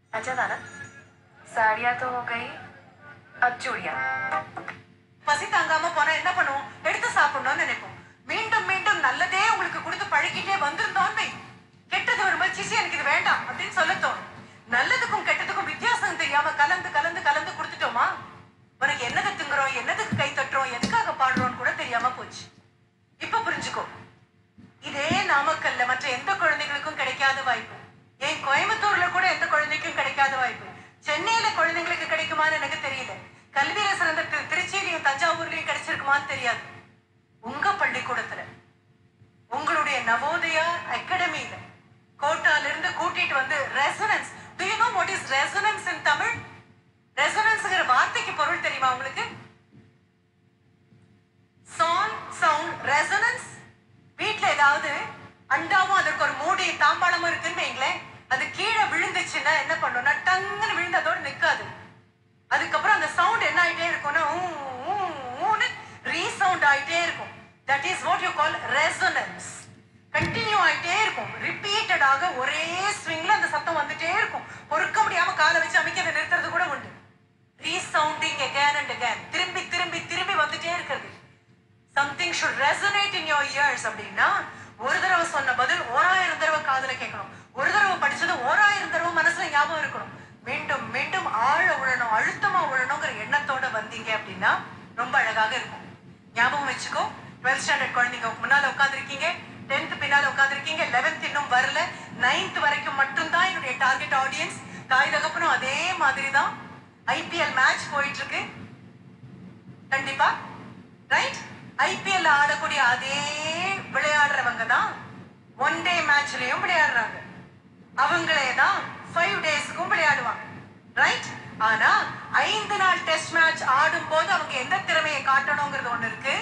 अच्छा था ना साड़ियाँ तो हो गई अब चूड़ियाँ பசி தாங்காம போனா என்ன பண்ணுவோம் எடுத்து சாப்பிடணும்னு நினைப்போம் மீண்டும் மீண்டும் நல்லதே உங்களுக்கு கொடுத்து பழகிட்டே வந்திருந்தோம் வை. கெட்டது வரும்போது சிசி எனக்கு இது வேண்டாம் அப்படின்னு சொல்ல தோணும் நல்லதுக்கும் கெட்டதுக்கும் வித்தியாசம் தெரியாம கலந்து கலந்து கலந்து கொடுத்துட்டோமா உனக்கு என்னது திங்குறோம் என்னதுக்கு கை தட்டுறோம் எதுக்காக பாடுறோம்னு கூட தெரியாம போச்சு இப்ப புரிஞ்சுக்கோ இதே நாமக்கல்ல மற்ற எந்த குழந்தைகளுக்கும் கிடைக்காத வாய்ப்பு ஏன் கோயம்புத்தூர்ல கூட எந்த குழந்தைக்கும் கிடைக்காத வாய்ப்பு சென்னையில குழந்தைங்களுக்கு கிடைக்குமான்னு எனக்கு தெரியல கல்வியில சிறந்த திரு- திருச்சியிலையும் தஞ்சாவூர்லயும் கிடைச்சிருக்குமான்னு தெரியாது உங்க பள்ளிக்கூடத்துல உங்களுடைய நவோதயா அகாடமியில கோட்டால இருந்து கூட்டிட்டு வந்து resonance do you know what is resonance in Tamil ரெசனன்ஸ்ங்கிற வார்த்தைக்கு பொருள் தெரியுமா உங்களுக்கு சான் சவுண்ட் ரெசனன்ஸ் வீட்ல ஏதாவது அண்டாவும் அதற்கு ஒரு மூடி தாம்பாளமும் இருக்குன்னு வைங்களேன் அது கீழே விழுந்துச்சுன்னா என்ன பண்ணும்னா டங்குன்னு விழுந்து அதோட நிக்காது அதுக்கப்புறம் அந்த சவுண்ட் என்ன ஆயிட்டே இருக்கும்னா ஊ, ஊ, ஊன்னு ரீசவுண்ட் ஆயிட்டே இருக்கும் that is what you call resonance continue ஆயிட்டே இருக்கும் ரிப்பீட்டடாக ஒரே ஸ்விங்ல அந்த சத்தம் வந்துட்டே இருக்கும் பொறுக்க முடியாம காலை வச்சு அமைக்க அதை நிறுத்துறது கூட உண்டு ரீசவுண்டிங் again and again திரும்பி திரும்பி திரும்பி வந்துட்டே இருக்கிறது something should resonate in your ears அப்படின்னா ஒரு தடவை சொன்ன பதில் ஓராயிரம் தடவை காதுல கேட்கணும் ஒரு தடவை படிச்சது ஓராயிரம் தடவை மனசுல ஞாபகம் இருக்கணும் மீண்டும் மீண்டும் ஆழ உழணும் அழுத்தமா உழணுங்கிற எண்ணத்தோட வந்தீங்க அப்படின்னா ரொம்ப அழகாக இருக்கும் ஞாபகம் வச்சுக்கோ டுவெல்த் ஸ்டாண்டர்ட் குழந்தைங்க முன்னால உட்காந்துருக்கீங்க டென்த் பின்னால உட்காந்துருக்கீங்க லெவன்த் இன்னும் வரல நைன்த் வரைக்கும் மட்டும்தான் என்னுடைய டார்கெட் ஆடியன்ஸ் தாய் தகப்பனும் அதே மாதிரி தான் ஐபிஎல் மேட்ச் போயிட்டு இருக்கு கண்டிப்பா ரைட் ஐபிஎல் ஆடக்கூடிய அதே விளையாடுறவங்க தான் ஒன் டே மேட்ச்லயும் விளையாடுறாங்க அவங்களே தான் ஃபைவ் டேஸ்க்கும் விளையாடுவாங்க ரைட் ஆனா ஐந்து நாள் டெஸ்ட் மேட்ச் ஆடும்போது அவங்க எந்த திறமையை காட்டணுங்கிறது ஒண்ணு இருக்கு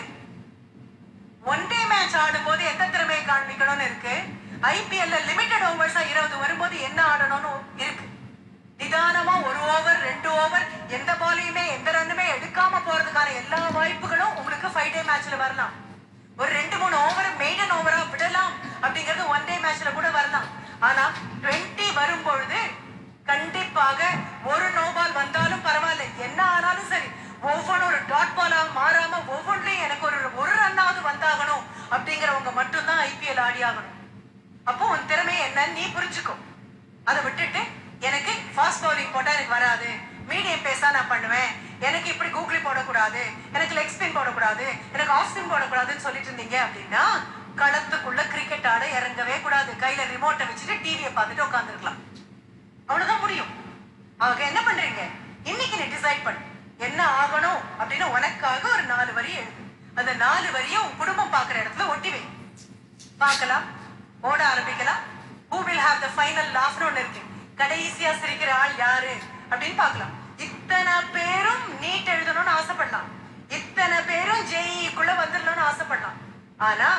ஒன் டே மேட்ச் ஆடும்போது எந்த திறமையை காண்பிக்கணும்னு இருக்கு ஐபிஎல்ல லிமிடெட் ஓவர்ஸா இருபது வரும்போது என்ன ஆடணும்னு இருக்கு நிதானமா ஒரு ஓவர் ரெண்டு ஓவர் எந்த பாலையுமே எந்த ரன்னுமே எடுக்காம போறதுக்கான எல்லா வாய்ப்புகளும் உங்களுக்கு ஃபைவ் டே மேட்ச்ல வரலாம் ஒரு ரெண்டு மூணு ஓவர் மெய்டன் ஓவரா விடலாம் அப்படிங்கிறது ஒன் டே மேட்ச்ல கூட வரலாம் ஆனா 20 வரும்பொழுது கண்டிப்பாக ஒரு நோ பால் வந்தாலும் பரவாயில்ல என்ன ஆனாலும் சரி ஒவ்வொன்றும் ஒரு டாட் பாலா மாறாம ஒவ்வொன்றையும் எனக்கு ஒரு ஒரு ரன்னாவது வந்தாகணும் அப்படிங்கிறவங்க மட்டும்தான் ஐபிஎல் ஆடி ஆகணும் அப்போ உன் திறமை என்னன்னு நீ புரிஞ்சுக்கோ அதை விட்டுட்டு எனக்கு ஃபாஸ்ட் பவுலிங் போட்டா எனக்கு வராது மீடியம் பேஸா நான் பண்ணுவேன் எனக்கு இப்படி கூகுளி போடக்கூடாது எனக்கு லெக் ஸ்பின் போடக்கூடாது எனக்கு ஆஃப் ஸ்பின் போடக்கூடாதுன்னு சொல்லிட்டு இருந்தீங்க அப்படின்னா களத்துக்குள்ள கிரிக்கெட் ஆட இறங்கவே கூடாது கையில ரிமோட்டை வச்சுட்டு டிவியை பார்த்துட்டு உட்காந்துருக்கலாம் அவ்வளவுதான் முடியும் அவங்க என்ன பண்றீங்க இன்னைக்கு நீ டிசைட் பண்ணு என்ன ஆகணும் அப்படின்னு உனக்காக ஒரு நாலு வரி எழுது அந்த நாலு வரியை உன் குடும்பம் பார்க்குற இடத்துல ஒட்டி வை பார்க்கலாம் ஓட ஆரம்பிக்கலாம் who will have the final laugh ஒன்று இருக்கு கடைசியா சிரிக்கிற ஆள் யாரு அப்படின்னு பார்க்கலாம் இத்தனை பேரும் நீட் எழுதணும்னு ஆசைப்படலாம் இத்தனை பேரும் ஜேஇக்குள்ள வந்துடணும்னு ஆசைப்படலாம் ஆனா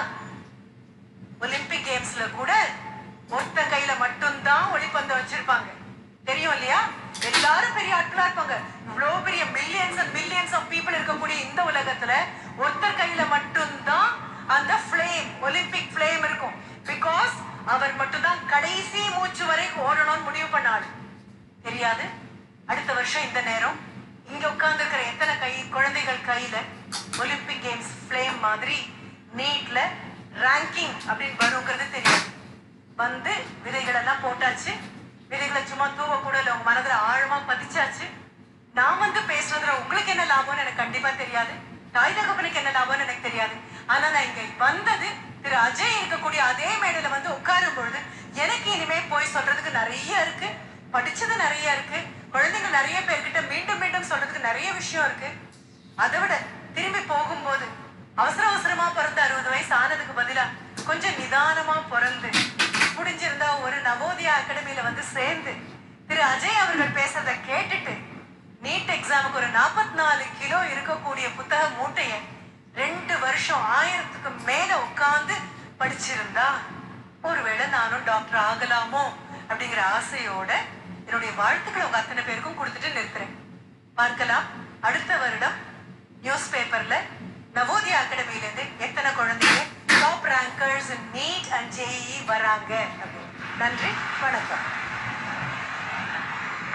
ஒலிம்பிக் கேம்ஸ்ல கூட ஒருத்தன் கையில மட்டும்தான் ஒளிப்பந்து வச்சிருப்பாங்க தெரியும் இல்லையா எல்லாரும் பெரிய ஆட்களா இருப்பாங்க இவ்வளவு பெரிய millions and millions of people இருக்கக்கூடிய இந்த உலகத்துல ஒருத்தர் கையில மட்டும்தான் அந்த ஃப்ளேம் ஒலிம்பிக் ஃப்ளேம் இருக்கும் பிகாஸ் அவர் மட்டும்தான் கடைசி மூச்சு வரைக்கும் ஓடணும்னு முடிவு பண்ணாரு தெரியாது அடுத்த வருஷம் இந்த நேரம் இங்க உட்கார்ந்து இருக்கிற எத்தனை கை குழந்தைகள் கையில ஒலிம்பிக் கேம்ஸ் ஃப்ளேம் மாதிரி நீட்ல ரேங்கிங் அப்படின்னு வருங்கிறது தெரியாது வந்து விதைகள் எல்லாம் போட்டாச்சு விதைகளை சும்மா தூவ கூட இல்லை உங்க மனதுல ஆழமா பதிச்சாச்சு நான் வந்து பேசுறதுல உங்களுக்கு என்ன லாபம்னு எனக்கு கண்டிப்பா தெரியாது தாய் தகப்பனுக்கு என்ன லாபம்னு எனக்கு தெரியாது ஆனா நான் இங்க வந்தது திரு அஜய் இருக்கக்கூடிய அதே மேடையில வந்து உட்காரும் பொழுது எனக்கு இனிமே போய் சொல்றதுக்கு நிறைய இருக்கு படிச்சது நிறைய இருக்கு குழந்தைங்க நிறைய பேர்கிட்ட மீண்டும் மீண்டும் சொல்றதுக்கு நிறைய விஷயம் இருக்கு அதை விட திரும்பி போகும்போது அவசர அவசரமா பிறந்த அறுபது வயசு ஆனதுக்கு பதிலா கொஞ்சம் நிதானமா பிறந்து முடிஞ்சிருந்தா ஒரு நவோதயா அகாடமியில வந்து சேர்ந்து திரு அஜய் அவர்கள் பேசுறத கேட்டுட்டு நீட் எக்ஸாமுக்கு ஒரு 44 நாலு கிலோ இருக்கக்கூடிய புத்தக மூட்டைய ரெண்டு வருஷம் ஆயிரத்துக்கு மேல உட்கார்ந்து படிச்சிருந்தா ஒருவேளை நானும் டாக்டர் ஆகலாமோ அப்படிங்கிற ஆசையோட என்னுடைய வாழ்த்துக்களை உங்க அத்தனை பேருக்கும் கொடுத்துட்டு நிறுத்துறேன் பார்க்கலாம் அடுத்த வருடம் நியூஸ் பேப்பர்ல நவோதயா அகாடமில இருந்து எத்தனை குழந்தைங்க top rankers NEET and JEE வராங்க அப்படின்னு. நன்றி வணக்கம்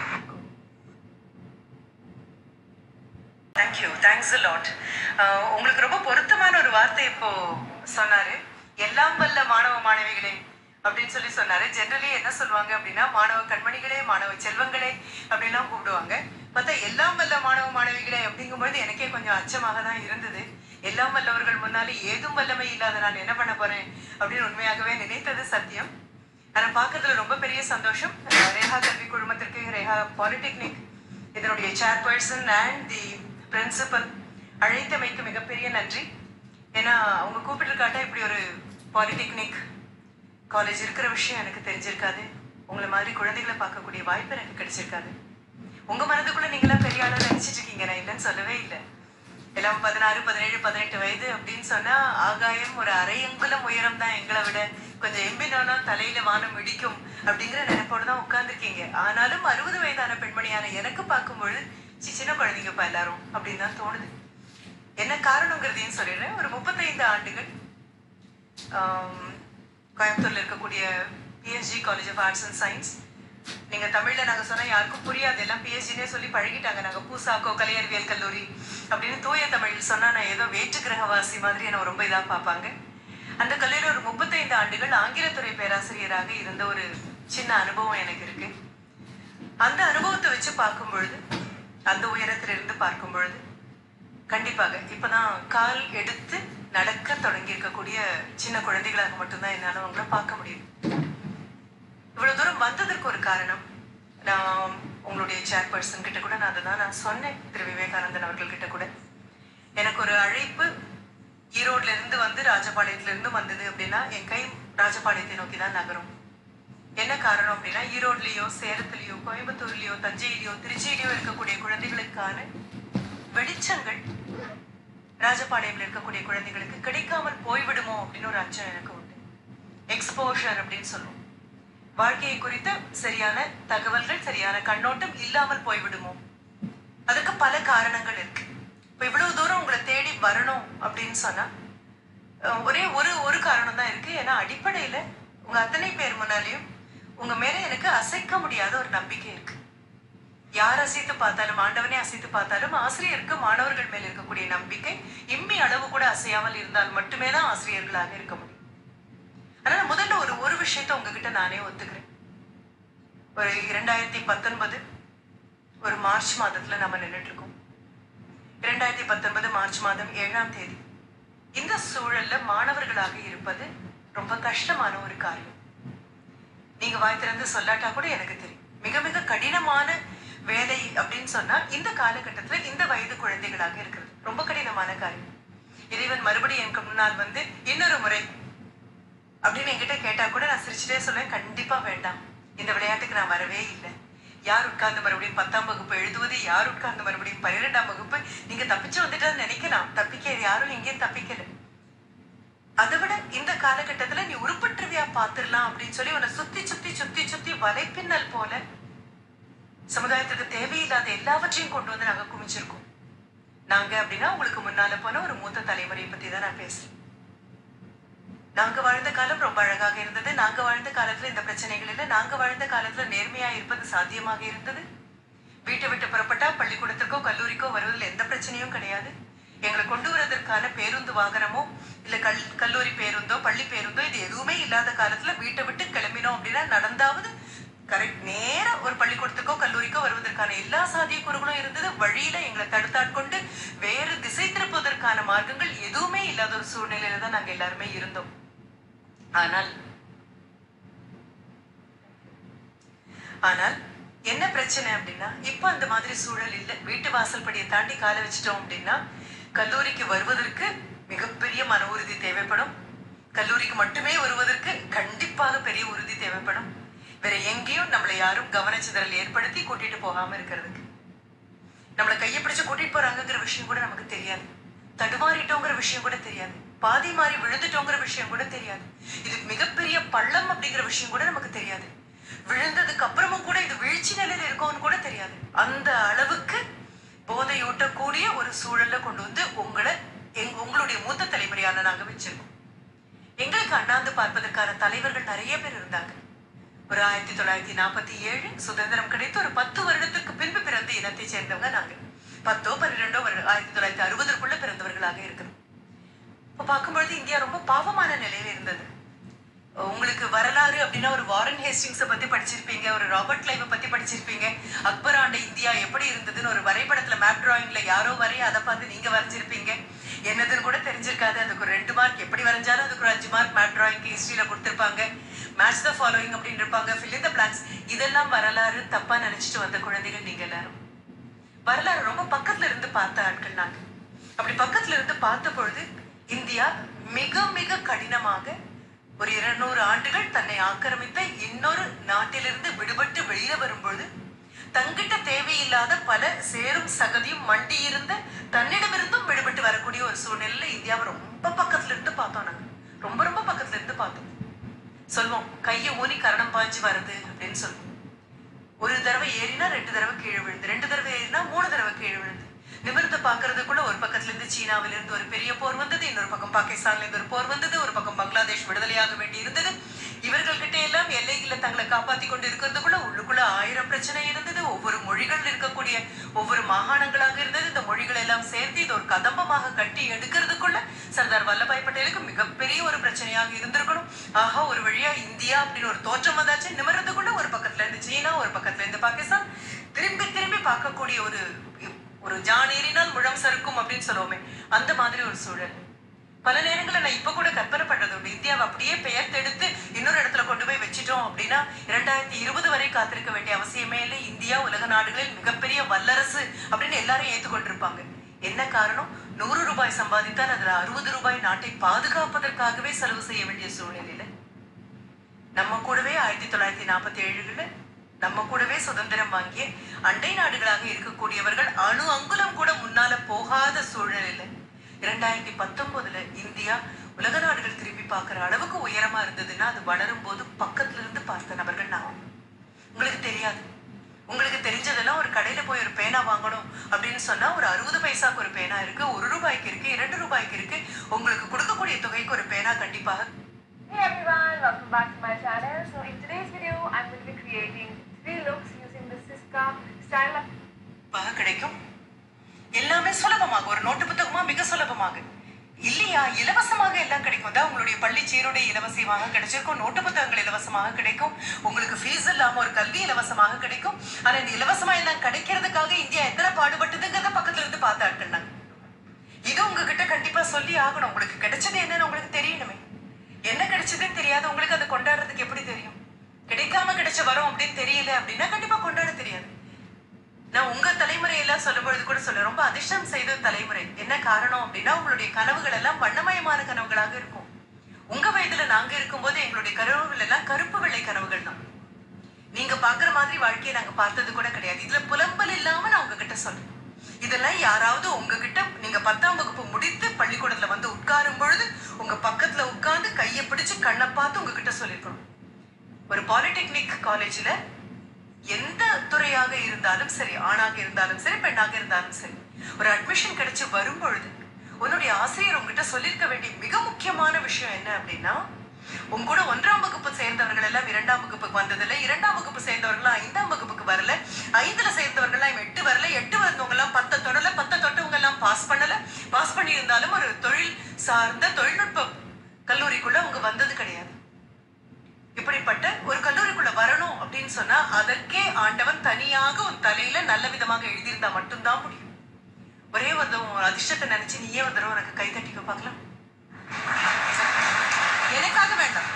தேங்க்யூ தேங்க்ஸ் a லாட் உங்களுக்கு ரொம்ப பொருத்தமான ஒரு வார்த்தை இப்போ சொன்னாரு எல்லாம் வல்ல மாணவ மாணவிகளே அப்படின்னு சொல்லி சொன்னாரு ஜெனரலி என்ன சொல்லுவாங்க அப்படின்னா மாணவ கண்மணிகளே மாணவ செல்வங்களே அப்படின்லாம் கூப்பிடுவாங்க பார்த்தா எல்லாம் வல்ல மாணவ மாணவிகளே அப்படிங்கும்பொழுது எனக்கே கொஞ்சம் அச்சமாக தான் இருந்தது எல்லாம் வல்லவர்கள் முன்னாலே ஏதும் வல்லமை இல்லாத நான் என்ன பண்ண போறேன் அப்படின்னு உண்மையாகவே நினைத்தது சத்தியம் ஆனா பார்க்கறதுல ரொம்ப பெரிய சந்தோஷம் அஹ் ரேகா கல்வி குழுமத்திற்கு ரேகா பாலிடெக்னிக் இதனுடைய சேர்பர்சன் அண்ட் தி பிரின்சிபல் அழைத்தமைக்கு மிகப்பெரிய நன்றி ஏன்னா அவங்க கூப்பிட்டுருக்காட்டா இப்படி ஒரு பாலிடெக்னிக் காலேஜ் இருக்கிற விஷயம் எனக்கு தெரிஞ்சிருக்காது உங்களை மாதிரி குழந்தைகளை பார்க்கக்கூடிய வாய்ப்பு எனக்கு கிடைச்சிருக்காது உங்க மனதுக்குள்ள நீங்களாம் பெரிய ஆளா நினைச்சிட்டு இருக்கீங்க நான் இல்லைன்னு சொல்லவே இல்லை எல்லாம் பதினாறு பதினேழு பதினெட்டு வயது அப்படின்னு சொன்னா ஆகாயம் ஒரு அரை அங்குலம் உயரம் தான் எங்களை விட கொஞ்சம் எம்பினோனா தலையில வானம் இடிக்கும் அப்படிங்கிற நினைப்போடு தான் உட்கார்ந்துருக்கீங்க ஆனாலும் அறுபது வயதான பெண்மணியான எனக்கு பார்க்கும்பொழுது சி, சின்ன குழந்தைங்கப்பா எல்லாரும் அப்படின்னு தான் தோணுது என்ன காரணங்கிறதையும் சொல்லிடுறேன் ஒரு முப்பத்தைந்து ஆண்டுகள் ஆம், கோயம்புத்தூர்ல இருக்கக்கூடிய PSG college of arts and science நீங்க தமிழ்ல நாங்க சொன்னா யாருக்கும் புரியாது எல்லாம் பிஎஸ்ஜினே சொல்லி பழகிட்டாங்க நாங்க பூசாக்கோ கலை அறிவியல் கல்லூரி அப்படின்னு தூய தமிழ் சொன்னா நான் ஏதோ வேற்று கிரகவாசி மாதிரி என்ன ரொம்ப இதா பார்ப்பாங்க அந்த கல்லூரியில் ஒரு முப்பத்தைந்து ஆண்டுகள் ஆங்கிலத்துறை பேராசிரியராக இருந்த ஒரு சின்ன அனுபவம் எனக்கு இருக்கு அந்த அனுபவத்தை வச்சு பார்க்கும் பொழுது அந்த உயரத்திலிருந்து பார்க்கும் பொழுது கண்டிப்பாக இப்பதான் கால் எடுத்து நடக்க தொடங்கி இருக்கக்கூடிய சின்ன குழந்தைகளாக மட்டும்தான் என்னால அவங்கள பார்க்க முடியும் இவ்வளவு தூரம் வந்ததற்கு ஒரு காரணம் நான் உங்களுடைய சேர்பர்சன் கிட்ட கூட நான் அதை தான் நான் சொன்னேன் திரு விவேகானந்தன் அவர்கள் கிட்ட கூட எனக்கு ஒரு அழைப்பு ஈரோட்ல இருந்து வந்து ராஜபாளையத்துல இருந்து வந்தது அப்படின்னா என் கை ராஜபாளையத்தை நோக்கி தான் நகரும் என்ன காரணம் அப்படின்னா ஈரோட்லயோ சேலத்திலயோ கோயம்புத்தூர்லயோ தஞ்சையிலயோ திருச்சியிலயோ இருக்கக்கூடிய குழந்தைகளுக்கான வெளிச்சங்கள் ராஜபாளையம்ல இருக்கக்கூடிய குழந்தைகளுக்கு கிடைக்காமல் போய்விடுமோ அப்படின்னு ஒரு அச்சம் எனக்கு உண்டு எக்ஸ்போஷர் அப்படின்னு சொல்லுவோம் வாழ்க்கையை குறித்த சரியான தகவல்கள் சரியான கண்ணோட்டம் இல்லாமல் போய்விடுமோ அதுக்கு பல காரணங்கள் இருக்கு இப்ப இவ்வளவு தூரம் உங்களை தேடி வரணும் அப்படின்னு சொன்னா அஹ், ஒரே ஒரு ஒரு காரணம் தான் இருக்கு ஏன்னா அடிப்படையில உங்க அத்தனை பேர் முன்னாலேயும் உங்க மேல எனக்கு அசைக்க முடியாத ஒரு நம்பிக்கை இருக்கு யார் அசைத்து பார்த்தாலும் ஆண்டவனே அசைத்து பார்த்தாலும் ஆசிரியருக்கு மாணவர்கள் மேல் இருக்கக்கூடிய நம்பிக்கை இம்மி அளவு கூட அசையாமல் இருந்தால் மட்டுமே தான் ஆசிரியர்களாக இருக்க முடியும் அதனால முதல்ல ஒரு ஒரு விஷயத்த உங்ககிட்ட நானே ஒத்துக்கிறேன் ஒரு இரண்டாயிரத்தி பத்தொன்பது ஒரு மார்ச் மாதத்துல நம்ம நின்றுட்டு இருக்கோம் இரண்டாயிரத்தி பத்தொன்பது மார்ச் மாதம் ஏழாம் தேதி இந்த சூழல்ல மாணவர்களாக இருப்பது ரொம்ப கஷ்டமான ஒரு காரியம் நீங்க வாய் திறந்து சொல்லாட்டா கூட எனக்கு தெரியும் மிக மிக கடினமான வேலை அப்படின்னு சொன்னா இந்த காலகட்டத்துல இந்த வயது குழந்தைகளாக இருக்கிறது ரொம்ப கடினமான காரியம் இறைவன் மறுபடியும் எனக்கு முன்னால் வந்து இன்னொரு முறை அப்படின்னு என்கிட்ட கேட்டா கூட நான் சிரிச்சுட்டே சொல்லுவேன் கண்டிப்பா வேண்டாம் இந்த விளையாட்டுக்கு நான் வரவே இல்லை யார் உட்கார்ந்து மறுபடியும் பத்தாம் வகுப்பு எழுதுவது யார் உட்கார்ந்து மறுபடியும் பன்னிரெண்டாம் வகுப்பு நீங்க தப்பிச்சு வந்துட்டான்னு நினைக்கலாம் தப்பிக்க யாரும் எங்கேயும் தப்பிக்கல அதை விட இந்த காலகட்டத்துல நீ உருப்பற்றுவியா பாத்துடலாம் அப்படின்னு சொல்லி உன்னை சுத்தி சுத்தி சுத்தி சுத்தி வலைப்பின்னல் போல சமுதாயத்துக்கு தேவையில்லாத எல்லாவற்றையும் கொண்டு வந்து நாங்க குமிச்சிருக்கோம் நாங்க அப்படின்னா உங்களுக்கு முன்னால போன ஒரு மூத்த தலைமுறையை பத்தி தான் நான் பேசுறேன் நாங்க வாழ்ந்த காலம் ரொம்ப அழகாக இருந்தது நாங்க வாழ்ந்த காலத்துல இந்த பிரச்சனைகள் இல்லை நாங்க வாழ்ந்த காலத்துல நேர்மையா இருப்பது சாத்தியமாக இருந்தது வீட்டை விட்டு புறப்பட்டா பள்ளிக்கூடத்திற்கோ கல்லூரிக்கோ வருவதில் எந்த பிரச்சனையும் கிடையாது எங்களை கொண்டு வரதற்கான பேருந்து வாகனமோ இல்ல கல் கல்லூரி பேருந்தோ பள்ளி பேருந்தோ இது எதுவுமே இல்லாத காலத்துல வீட்டை விட்டு கிளம்பினோம் அப்படின்னா நடந்தாவது கரெக்ட் நேரா ஒரு பள்ளிக்கூடத்துக்கோ கல்லூரிக்கோ வருவதற்கான எல்லா சாத்தியக்கூறுகளும் இருந்தது வழியில எங்களை தடுத்தாட்கொண்டு வேறு திசை திருப்புவதற்கான மார்க்கங்கள் எதுவுமே இல்லாத ஒரு சூழ்நிலையில தான் நாங்க எல்லாருமே இருந்தோம் ஆனால் ஆனால் என்ன பிரச்சனை அப்படின்னா இப்ப அந்த மாதிரி சூழல் இல்லை வீட்டு வாசல் படியை தாண்டி காலை வச்சிட்டோம் அப்படின்னா கல்லூரிக்கு வருவதற்கு மிகப்பெரிய மன உறுதி தேவைப்படும் கல்லூரிக்கு மட்டுமே வருவதற்கு கண்டிப்பாக பெரிய உறுதி தேவைப்படும் வேற எங்கேயும் நம்மளை யாரும் கவனச்சிதறல் ஏற்படுத்தி கூட்டிட்டு போகாம இருக்கிறதுக்கு நம்மளை கையை பிடிச்சு கூட்டிட்டு போறாங்கங்கிற விஷயம் கூட நமக்கு தெரியாது தடுமாறிட்டோங்கிற விஷயம் கூட தெரியாது பாதி மாறி விழுந்துட்டோங்கிற விஷயம் கூட தெரியாது இது மிகப்பெரிய பள்ளம் அப்படிங்கிற விஷயம் கூட நமக்கு தெரியாது விழுந்ததுக்கு அப்புறமும் கூட இது வீழ்ச்சி நிலையில இருக்கோம்னு கூட தெரியாது அந்த அளவுக்கு போதையூட்டக்கூடிய ஒரு சூழல்ல கொண்டு வந்து உங்களை எங் உங்களுடைய மூத்த தலைமுறையான நாங்க வச்சிருக்கோம் எங்களுக்கு அண்ணாந்து பார்ப்பதற்கான தலைவர்கள் நிறைய பேர் இருந்தாங்க ஒரு ஆயிரத்தி தொள்ளாயிரத்தி நாற்பத்தி ஏழு சுதந்திரம் கிடைத்து ஒரு பத்து வருடத்துக்கு பின்பு பிறந்த இனத்தை சேர்ந்தவங்க நாங்க பத்தோ பன்னிரெண்டோ வருட ஆயிரத்தி தொள்ளாயிரத்தி அறுபதுக்குள்ள பிறந்தவர்களாக இருக்கிறோம் இப்ப பார்க்கும்பொழுது இந்தியா ரொம்ப பாவமான நிலையில இருந்தது உங்களுக்கு வரலாறு அப்படின்னா ஒரு வாரன் ஹேஸ்டிங்ஸை பத்தி படிச்சிருப்பீங்க ஒரு ராபர்ட் கிளைவை பத்தி படிச்சிருப்பீங்க அக்பர் ஆண்ட இந்தியா எப்படி இருந்ததுன்னு ஒரு வரைபடத்துல மேப் டிராயிங்ல யாரோ வரைய அதை பார்த்து நீங்க வரைஞ்சிருப்பீங்க என்னதுன்னு கூட தெரிஞ்சிருக்காது அதுக்கு ஒரு ரெண்டு மார்க் எப்படி வரைஞ்சாலும் அதுக்கு ஒரு அஞ்சு மார்க் மேப் டிராயிங்க்கு ஹிஸ்டரியில கொடுத்துருப்பாங்க மேட்ச் த ஃபாலோயிங் அப்படின்னு இருப்பாங்க ஃபில் இந்த பிளான்ஸ் இதெல்லாம் வரலாறு தப்பா நினைச்சிட்டு வந்த குழந்தைகள் நீங்க எல்லாரும் வரலாறு ரொம்ப பக்கத்துல இருந்து பார்த்த ஆட்கள் நாங்க அப்படி பக்கத்துல இருந்து பார்த்த பொழுது இந்தியா மிக மிக கடினமாக ஒரு இருநூறு ஆண்டுகள் தன்னை ஆக்கிரமித்த இன்னொரு நாட்டிலிருந்து விடுபட்டு வெளியில வரும்பொழுது தங்கிட்ட தேவையில்லாத பல சேரும் சகதியும் மண்டி இருந்த தன்னிடமிருந்தும் விடுபட்டு வரக்கூடிய ஒரு சூழ்நிலையில இந்தியாவை ரொம்ப பக்கத்துல இருந்து பார்த்தோம் நாங்க ரொம்ப ரொம்ப பக்கத்துல இருந்து பார்த்தோம் சொல்வோம் கையை ஊனி கரணம் பாய்ஞ்சு வருது அப்படின்னு சொல்லுவோம் ஒரு தடவை ஏறினா ரெண்டு தடவை கீழே விழுந்து ரெண்டு தடவை ஏறினா மூணு தடவை கீழே விழுந்து நிமிர்ந்து பாக்குறதுக்குள்ள ஒரு பக்கத்துல இருந்து சீனாவில இருந்து ஒரு பெரிய போர் வந்தது இன்னொரு பக்கம் பாகிஸ்தான்ல இருந்து ஒரு போர் வந்தது ஒரு பக்கம் பங்களாதேஷ் விடுதலையாக வேண்டி இருந்தது இவர்கள்கிட்ட எல்லாம் எல்லைகளை தங்களை காப்பாத்தி கொண்டு இருக்கிறதுக்குள்ள உள்ளுக்குள்ள ஆயிரம் பிரச்சனை இருந்தது ஒவ்வொரு மொழிகள் இருக்கக்கூடிய ஒவ்வொரு மாகாணங்களாக இருந்தது இந்த மொழிகள் எல்லாம் சேர்த்து இது ஒரு கதம்பமாக கட்டி எடுக்கிறதுக்குள்ள சர்தார் வல்லபாய் பட்டேலுக்கு மிகப்பெரிய ஒரு பிரச்சனையாக இருந்திருக்கணும் ஆஹா ஒரு வழியா இந்தியா அப்படின்னு ஒரு தோற்றம் வந்தாச்சு நிமிர்றதுக்குள்ள ஒரு பக்கத்துல இருந்து சீனா ஒரு பக்கத்துல இருந்து பாகிஸ்தான் திரும்பி திரும்பி பார்க்கக்கூடிய ஒரு ஒரு ஜான் ஏறினால் முழம் சறுக்கும் அப்படின்னு சொல்லுவோமே அந்த மாதிரி ஒரு சூழல் பல நேரங்கள்ல நான் இப்ப கூட கற்பனை பண்றது உண்டு இந்தியாவை அப்படியே பெயர்த்தெடுத்து இன்னொரு இடத்துல கொண்டு போய் வச்சிட்டோம் அப்படின்னா இரண்டாயிரத்தி இருபது வரை காத்திருக்க வேண்டிய அவசியமே இல்லை இந்தியா உலக நாடுகளில் மிகப்பெரிய வல்லரசு அப்படின்னு எல்லாரும் ஏத்துக்கொண்டிருப்பாங்க என்ன காரணம் நூறு ரூபாய் சம்பாதித்தால் அதுல அறுபது ரூபாய் நாட்டை பாதுகாப்பதற்காகவே செலவு செய்ய வேண்டிய சூழ்நிலையில நம்ம கூடவே ஆயிரத்தி தொள்ளாயிரத்தி நாற்பத்தி ஏழுல நம்ம கூடவே சுதந்திரம் வாங்கிய அண்டை நாடுகளாக இருக்கக்கூடியவர்கள் அணு அங்குலம் கூட முன்னால போகாத சூழ்நிலையில இரண்டாயிரத்தி பத்தொன்பதுல இந்தியா உலக நாடுகள் திரும்பி பார்க்கிற அளவுக்கு உயரமா இருந்ததுன்னா அது வளரும் போது பக்கத்துல இருந்து பார்த்த நபர்கள் நான் உங்களுக்கு தெரியாது உங்களுக்கு தெரிஞ்சதெல்லாம் ஒரு கடையில போய் ஒரு பேனா வாங்கணும் அப்படின்னு சொன்னா ஒரு அறுபது பைசாக்கு ஒரு பேனா இருக்கு ஒரு ரூபாய்க்கு இருக்கு இரண்டு ரூபாய்க்கு இருக்கு உங்களுக்கு கொடுக்கக்கூடிய தொகைக்கு ஒரு பேனா கண்டிப்பாக Hey everyone, welcome back to my channel. So in today's video, I'm going to be creating three looks using the Siska style of கண்டிப்பாக கிடைக்கும் எல்லாமே சுலபமாக ஒரு நோட்டு புத்தகமா மிக சுலபமாக இல்லையா இலவசமாக எல்லாம் கிடைக்கும் தான் உங்களுடைய பள்ளி சீருடை இலவசமாக கிடைச்சிருக்கும் நோட்டு புத்தகங்கள் இலவசமாக கிடைக்கும் உங்களுக்கு ஃபீஸ் இல்லாம ஒரு கல்வி இலவசமாக கிடைக்கும் ஆனா இந்த இலவசமா எல்லாம் கிடைக்கிறதுக்காக இந்தியா எத்தனை பாடுபட்டதுங்கிறத பக்கத்துல இருந்து பார்த்தாட்டுனாங்க இது உங்ககிட்ட கண்டிப்பா சொல்லி ஆகணும் உங்களுக்கு கிடைச்சது என்னன்னு உங்களுக்கு தெரியணுமே என்ன கிடைச்சதுன்னு தெரியாது உங்களுக்கு அதை கொண்டாடுறதுக்கு எப்படி தெரியும் கிடைக்காம கிடைச்ச வரோம் அப்படின்னு தெரியல அப்படின்னா கண்டிப்பா கொண்டாட தெரியாது நான் உங்க தலைமுறை எல்லாம் சொல்லும் பொழுது கூட சொல்ல ரொம்ப அதிர்ஷ்டம் செய்த தலைமுறை என்ன காரணம் அப்படின்னா உங்களுடைய கனவுகள் எல்லாம் வண்ணமயமான கனவுகளாக இருக்கும் உங்க வயதுல நாங்க இருக்கும்போது எங்களுடைய கனவுகள் எல்லாம் கருப்பு வெள்ளை கனவுகள் தான் நீங்க பாக்குற மாதிரி வாழ்க்கையை நாங்க பார்த்தது கூட கிடையாது இதுல புலம்பல் இல்லாம நான் உங்ககிட்ட சொல்றேன் இதெல்லாம் யாராவது உங்ககிட்ட நீங்க பத்தாம் வகுப்பு முடித்து பள்ளிக்கூடத்துல வந்து உட்காரும் பொழுது உங்க பக்கத்துல உட்கார்ந்து கையை பிடிச்சு கண்ணை பார்த்து உங்ககிட்ட சொல்லிருக்கணும் ஒரு பாலிடெக்னிக் காலேஜ்ல எந்த துறையாக இருந்தாலும் சரி ஆணாக இருந்தாலும் சரி பெண்ணாக இருந்தாலும் சரி ஒரு அட்மிஷன் கிடைச்சு வரும் பொழுது உன்னுடைய ஆசிரியர் உங்ககிட்ட சொல்லியிருக்க வேண்டிய மிக முக்கியமான விஷயம் என்ன அப்படின்னா உங்க கூட ஒன்றாம் வகுப்பு சேர்ந்தவர்கள் எல்லாம் இரண்டாம் வகுப்புக்கு வந்ததில்லை இரண்டாம் வகுப்பு சேர்ந்தவர்கள் ஐந்தாம் வகுப்புக்கு வரல ஐந்துல சேர்ந்தவர்கள் எல்லாம் எட்டு வரல எட்டு வந்தவங்க எல்லாம் பத்த தொடல பத்த தொட்டவங்க எல்லாம் பாஸ் பண்ணல பாஸ் பண்ணி இருந்தாலும் ஒரு தொழில் சார்ந்த தொழில்நுட்ப கல்லூரிக்குள்ள அவங்க வந்தது கிடையாது இப்படிப்பட்ட ஒரு கல்லூரிக்குள்ள வரணும் அப்படின்னு சொன்னா அதற்கே ஆண்டவன் தனியாக உன் தலையில நல்ல விதமாக எழுதியிருந்தா மட்டும்தான் முடியும் ஒரே ஒரு உன் அதிர்ஷ்டத்தை நினைச்சு நீயே ஒரு தடவை உனக்கு கை தட்டிக்க பார்க்கலாம் எனக்காக வேண்டாம்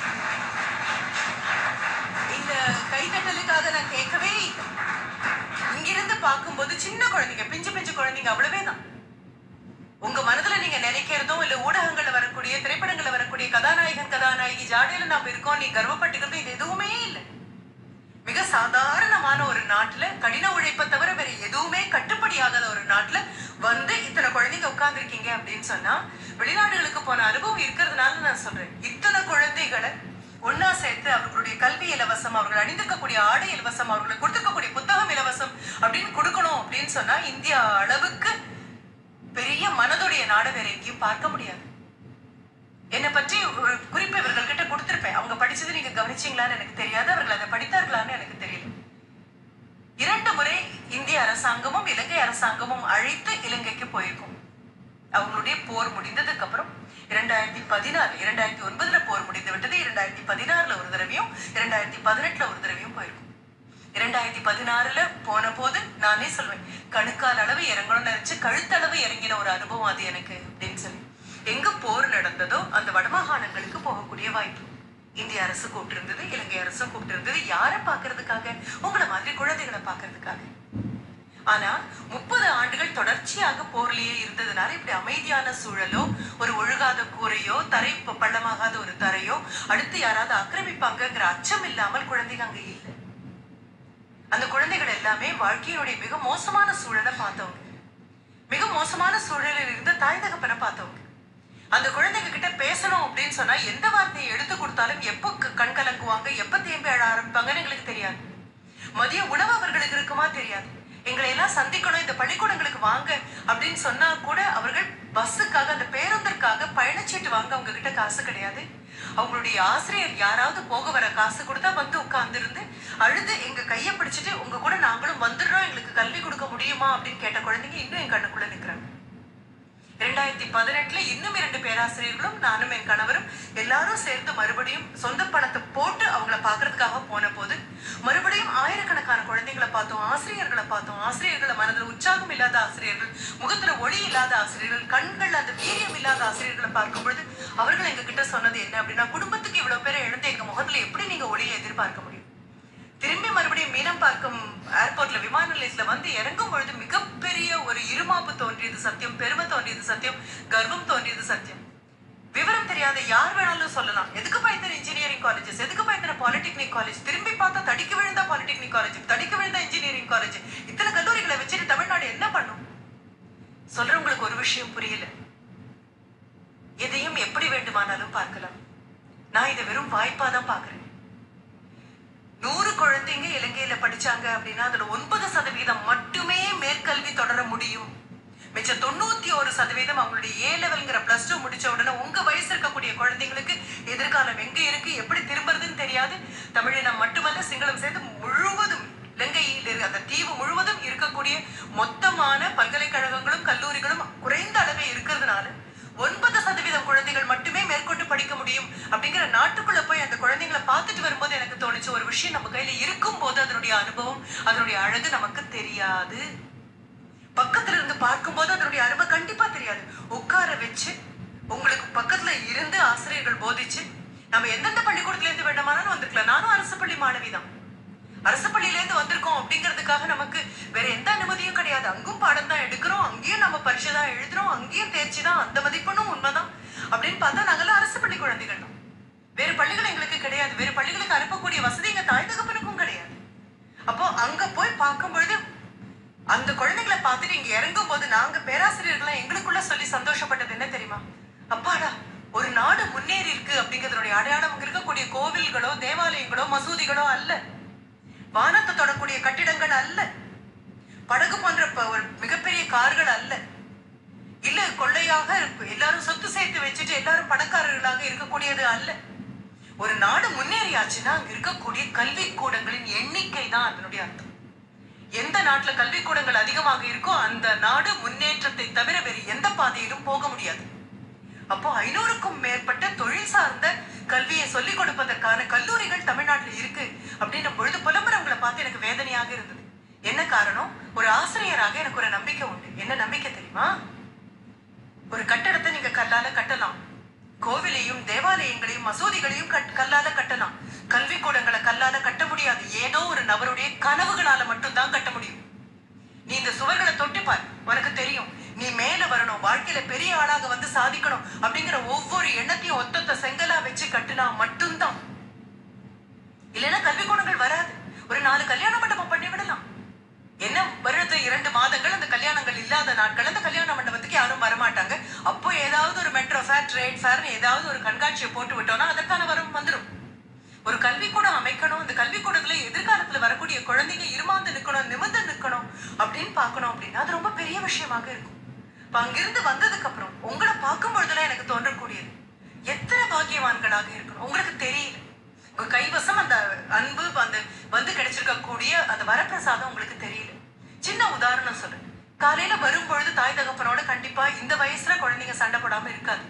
இந்த கைத்தட்டலுக்காக நான் கேட்கவே இல்லை இங்கிருந்து பார்க்கும்போது சின்ன குழந்தைங்க பிஞ்சு பிஞ்சு குழந்தைங்க அவ்வளவே தான் உங்க மனதுல நீங்க நினைக்கிறதும் இல்ல ஊடகங்கள்ல வரக்கூடிய திரைப்படங்கள்ல வரக்கூடிய கதாநாயகன் கதாநாயகி ஜாடியில நாம இருக்கோம் நீ கர்வப்பட்டுக்கிறது இது எதுவுமே இல்லை மிக சாதாரணமான ஒரு நாட்டுல கடின உழைப்பை தவிர வேற எதுவுமே கட்டுப்படியாகாத ஒரு நாட்டுல வந்து இத்தனை குழந்தைங்க உட்கார்ந்துருக்கீங்க அப்படின்னு சொன்னா வெளிநாடுகளுக்கு போன அனுபவம் இருக்கிறதுனால நான் சொல்றேன் இத்தனை குழந்தைகளை ஒன்னா சேர்த்து அவர்களுடைய கல்வி இலவசம் அவர்கள் அணிந்திருக்கக்கூடிய ஆடை இலவசம் அவர்களுக்கு கொடுத்திருக்கக்கூடிய புத்தகம் இலவசம் அப்படின்னு கொடுக்கணும் அப்படின்னு சொன்னா இந்தியா அளவுக்கு பெரிய மனதுடைய நாடு வேற எங்கேயும் பார்க்க முடியாது என்னை பற்றி ஒரு குறிப்பு இவர்கள் கிட்ட கொடுத்திருப்பேன் அவங்க படிச்சது நீங்க கவனிச்சீங்களான்னு எனக்கு தெரியாது அவர்கள் அதை படித்தார்களான்னு எனக்கு தெரியல இரண்டு முறை இந்திய அரசாங்கமும் இலங்கை அரசாங்கமும் அழைத்து இலங்கைக்கு போயிருக்கும் அவங்களுடைய போர் முடிந்ததுக்கு அப்புறம் இரண்டாயிரத்தி பதினாறு இரண்டாயிரத்தி ஒன்பதுல போர் முடிந்து விட்டது இரண்டாயிரத்தி பதினாறுல ஒரு தடவையும் இரண்டாயிரத்தி பதினெட்டுல ஒரு தடவையும் போயிருக்கும் இரண்டாயிரத்தி பதினாறுல போன போது நானே சொல்வேன் கணுக்கால் அளவு இறங்கணும்னு நினைச்சு கழுத்தளவு இறங்கின ஒரு அனுபவம் அது எனக்கு அப்படின்னு சொல்லி எங்க போர் நடந்ததோ அந்த வடமாகாணங்களுக்கு போகக்கூடிய வாய்ப்பு இந்திய அரசு கூப்பிட்டிருந்தது இலங்கை அரசும் கூப்பிட்டிருந்தது யாரை பார்க்கறதுக்காக உங்களை மாதிரி குழந்தைகளை பார்க்கறதுக்காக ஆனா முப்பது ஆண்டுகள் தொடர்ச்சியாக போர்லயே இருந்ததுனால இப்படி அமைதியான சூழலோ ஒரு ஒழுகாத கூரையோ தரை ப- பள்ளமாகாத ஒரு தரையோ அடுத்து யாராவது ஆக்கிரமிப்பாங்கங்கிற அச்சம் இல்லாமல் குழந்தைங்க அங்க இல்லை அந்த குழந்தைகள் எல்லாமே வாழ்க்கையினுடைய மிக மோசமான சூழலை பார்த்தவங்க மிக மோசமான சூழலில் இருந்த தாய் தகப்பனை பார்த்தவங்க அந்த குழந்தைங்க கிட்ட பேசணும் அப்படின்னு சொன்னா எந்த வார்த்தையை எடுத்து கொடுத்தாலும் எப்போ க- கண் கலங்குவாங்க எப்ப தேம்பி அழ ஆரம்பிப்பாங்கன்னு எங்களுக்கு தெரியாது மதிய உணவு அவர்களுக்கு இருக்குமா தெரியாது எங்களை எல்லாம் சந்திக்கணும் இந்த பள்ளிக்கூடங்களுக்கு வாங்க அப்படின்னு சொன்னா கூட அவர்கள் பஸ்ஸுக்காக அந்த பேருந்திற்காக பயணச்சீட்டு வாங்க அவங்க கிட்ட காசு கிடையாது அவங்களுடைய ஆசிரியர் யாராவது போக வர காசு கொடுத்தா வந்து உட்கார்ந்திருந்து அழுது எங்க கையை பிடிச்சிட்டு உங்க கூட நாங்களும் வந்துடுறோம் எங்களுக்கு கல்வி கொடுக்க முடியுமா அப்படின்னு கேட்ட குழந்தைங்க இன்னும் என் கண்ணுக்குள்ள நிக்கிறாங்க இரண்டாயிரத்தி பதினெட்டுல இன்னும் இரண்டு பேராசிரியர்களும் நானும் என் கணவரும் எல்லாரும் சேர்ந்து மறுபடியும் சொந்த பணத்தை போட்டு அவங்கள பாக்குறதுக்காக போன போது மறுபடியும் ஆயிரக்கணக்கான குழந்தைங்களை பார்த்தோம் ஆசிரியர்களை பார்த்தோம் ஆசிரியர்களை மனதில் உற்சாகம் இல்லாத ஆசிரியர்கள் முகத்துல ஒளி இல்லாத ஆசிரியர்கள் கண்கள் அந்த வீரியம் இல்லாத ஆசிரியர்களை பார்க்கும் பொழுது அவர்கள் எங்க கிட்ட சொன்னது என்ன அப்படின்னா குடும்பத்துக்கு இவ்வளவு பேரை எழுந்து எங்க முகத்துல எப்படி நீங்க ஒளியை எதிர்பார்க்க முடியும் திரும்பி மறுபடியும் மீனம் பார்க்கும் ஏர்போர்ட்ல விமான நிலையத்துல வந்து இறங்கும் பொழுது மிகப்பெரிய ஒரு இருமாப்பு தோன்றியது சத்தியம் பெருமை தோன்றியது சத்தியம் கர்வம் தோன்றியது சத்தியம் விவரம் தெரியாத யார் வேணாலும் சொல்லலாம் எதுக்கு பயந்தன இன்ஜினியரிங் காலேஜஸ் எதுக்கு பயந்தன பாலிடெக்னிக் காலேஜ் திரும்பி பார்த்தா தடிக்க விழுந்தா பாலிடெக்னிக் காலேஜ் தடிக்க விழுந்தா இன்ஜினியரிங் காலேஜ் இத்தனை கல்லூரிகளை வச்சுட்டு தமிழ்நாடு என்ன பண்ணும் சொல்றவங்களுக்கு ஒரு விஷயம் புரியல எதையும் எப்படி வேண்டுமானாலும் பார்க்கலாம் நான் இதை வெறும் வாய்ப்பா தான் பாக்குறேன் நூறு குழந்தைங்க இலங்கையில படிச்சாங்க அப்படின்னா அதுல ஒன்பது சதவீதம் மட்டுமே மேற்கல்வி தொடர முடியும் மிச்ச தொண்ணூத்தி ஒரு சதவீதம் அவங்களுடைய ஏ லெவல்ங்கிற பிளஸ் டூ முடிச்ச உடனே உங்க வயசு இருக்கக்கூடிய குழந்தைங்களுக்கு எதிர்காலம் எங்க இருக்கு எப்படி திரும்புறதுன்னு தெரியாது தமிழினம் மட்டுமல்ல சிங்களம் சேர்ந்து முழுவதும் இலங்கையில் இரு- அந்த தீவு முழுவதும் இருக்கக்கூடிய மொத்தமான பல்கலைக்கழகங்களும் கல்லூரிகளும் குறைந்த அளவே இருக்கிறதுனால ஒன்பது சதவீதம் குழந்தைகள் மட்டுமே மேற்கொண்டு படிக்க முடியும் அப்படிங்கிற நாட்டுக்குள்ள போய் அந்த குழந்தைங்களை பார்த்துட்டு வரும்போது எனக்கு தோணுச்சு ஒரு விஷயம் நம்ம கையில இருக்கும் போது அதனுடைய அனுபவம் அதனுடைய அழகு நமக்கு தெரியாது பக்கத்துல இருந்து பார்க்கும்போது அதனுடைய அருமை கண்டிப்பா தெரியாது உட்கார வச்சு உங்களுக்கு பக்கத்துல இருந்து ஆசிரியர்கள் போதிச்சு நம்ம எந்தெந்த பள்ளிக்கூடத்துல இருந்து வேண்டுமானாலும் வந்திருக்கலாம் நானும் அரசு பள்ளி மாணவி தான் அரசு பள்ளியில இருந்து வந்திருக்கோம் அப்படிங்கிறதுக்காக நமக்கு வேற எந்த அனுமதியும் கிடையாது அங்கும் பாடம் தான் எடுக்கிறோம் அங்கேயும் நம்ம பரீட்சை தான் எழுதுறோம் அங்கேயும் தேர்ச்சி தான் அந்த மதிப்பெண்ணும் உண்மைதான் அப்படின்னு பார்த்தா நாங்கெல்லாம் அரசு பள்ளி குழந்தைகள் தான் வேறு பள்ளிகள் எங்களுக்கு கிடையாது வேறு பள்ளிகளுக்கு அனுப்பக்கூடிய வசதி எங்க தாய் தகப்பனுக்கும் கிடையாது அப்போ அங்க போய் பார்க்கும் பொழுது அந்த குழந்தைகளை பார்த்துட்டு இங்க இறங்கும் போது நாங்க பேராசிரியர்கள்லாம் எங்களுக்குள்ள சொல்லி சந்தோஷப்பட்டது என்ன தெரியுமா அப்பாடா ஒரு நாடு முன்னேறி இருக்கு அப்படிங்கிறதுடைய அடையாளம் அங்க இருக்கக்கூடிய கோவில்களோ தேவாலயங்களோ மசூதிகளோ அல்ல வானத்தை தொடக்கூடிய கட்டிடங்கள் அல்ல படகு போன்ற ப- ஒரு மிகப்பெரிய கார்கள் அல்ல இல்ல கொள்ளையாக இருப்பு- எல்லாரும் சொத்து சேர்த்து வச்சுட்டு எல்லாரும் பணக்காரர்களாக இருக்கக்கூடியது அல்ல ஒரு நாடு முன்னேறியாச்சுன்னா அங்க இருக்கக்கூடிய கல்வி கூடங்களின் எண்ணிக்கை தான் அதனுடைய அர்த்தம் எந்த நாட்டுல கல்விக்கூடங்கள் அதிகமாக இருக்கோ அந்த நாடு முன்னேற்றத்தை தவிர வேறு எந்த பாதையிலும் போக முடியாது அப்போ ஐநூறுக்கும் மேற்பட்ட தொழில் சார்ந்த கல்வியை சொல்லிக் கொடுப்பதற்கான கல்லூரிகள் தமிழ்நாட்டில் இருக்கு அப்படின்னும் பொழுது புலம்புறவங்களை பார்த்து எனக்கு வேதனையாக இருந்தது என்ன காரணம் ஒரு ஆசிரியராக எனக்கு ஒரு நம்பிக்கை உண்டு என்ன நம்பிக்கை தெரியுமா ஒரு கட்டடத்தை நீங்க கல்லால கட்டலாம் கோவிலையும் தேவாலயங்களையும் மசூதிகளையும் கட்- கல்லால கட்டலாம் கல்வி கூடங்களை கல்லால கட்ட முடியாது ஏதோ ஒரு நபருடைய கனவுகளால மட்டும்தான் கட்ட முடியும் நீ இந்த சுவர்களை தொட்டு பார் உனக்கு தெரியும் நீ மேல வரணும் வாழ்க்கையில பெரிய ஆளாக வந்து சாதிக்கணும் அப்படிங்கிற ஒவ்வொரு எண்ணத்தையும் ஒத்தொத்த செங்கலா வச்சு கட்டுனா மட்டும்தான் இல்லைன்னா கல்விக்கூடங்கள் வராது ஒரு நாலு கல்யாண மண்டபம் பண்ணி விடலாம் என்ன வருடத்து இரண்டு மாதங்கள் அந்த கல்யாணங்கள் இல்லாத நாட்கள் அந்த கல்யாண மண்டபத்துக்கு யாரும் வரமாட்டாங்க அப்போ ஏதாவது ஒரு மெட்ரோ ஃபேர் ட்ரேட் ஃபேர்னு ஏதாவது ஒரு கண்காட்சியை போட்டு விட்டோம்னா அதற்கான வரும் வந்துடும் ஒரு கல்விக்கூடம் அமைக்கணும் இந்த கல்விக்கூடத்துல எதிர்காலத்துல வரக்கூடிய குழந்தைங்க இருமாந்து நிக்கணும் நிமிர்ந்து நிக்கணும் அப்படின்னு பார்க்கணும் அப்படின்னா அது ரொம்ப பெரிய விஷயமாக இருக்கும் இப்ப அங்கிருந்து வந்ததுக்கு அப்புறம் உங்களை பார்க்கும் பொழுதுலாம் எனக்கு தோன்றக்கூடியது எத்தனை பாக்கியவான்களாக இருக்கணும் உங்களுக்கு தெரியல உங்க கைவசம் அந்த அன்பு அந்த வந்து கிடைச்சிருக்கக்கூடிய அந்த வரப்பிரசாதம் உங்களுக்கு தெரியல சின்ன உதாரணம் சொல்றேன் காலையில வரும்பொழுது தாய் தகப்பனோட கண்டிப்பா இந்த வயசுல குழந்தைங்க சண்டை போடாம இருக்காது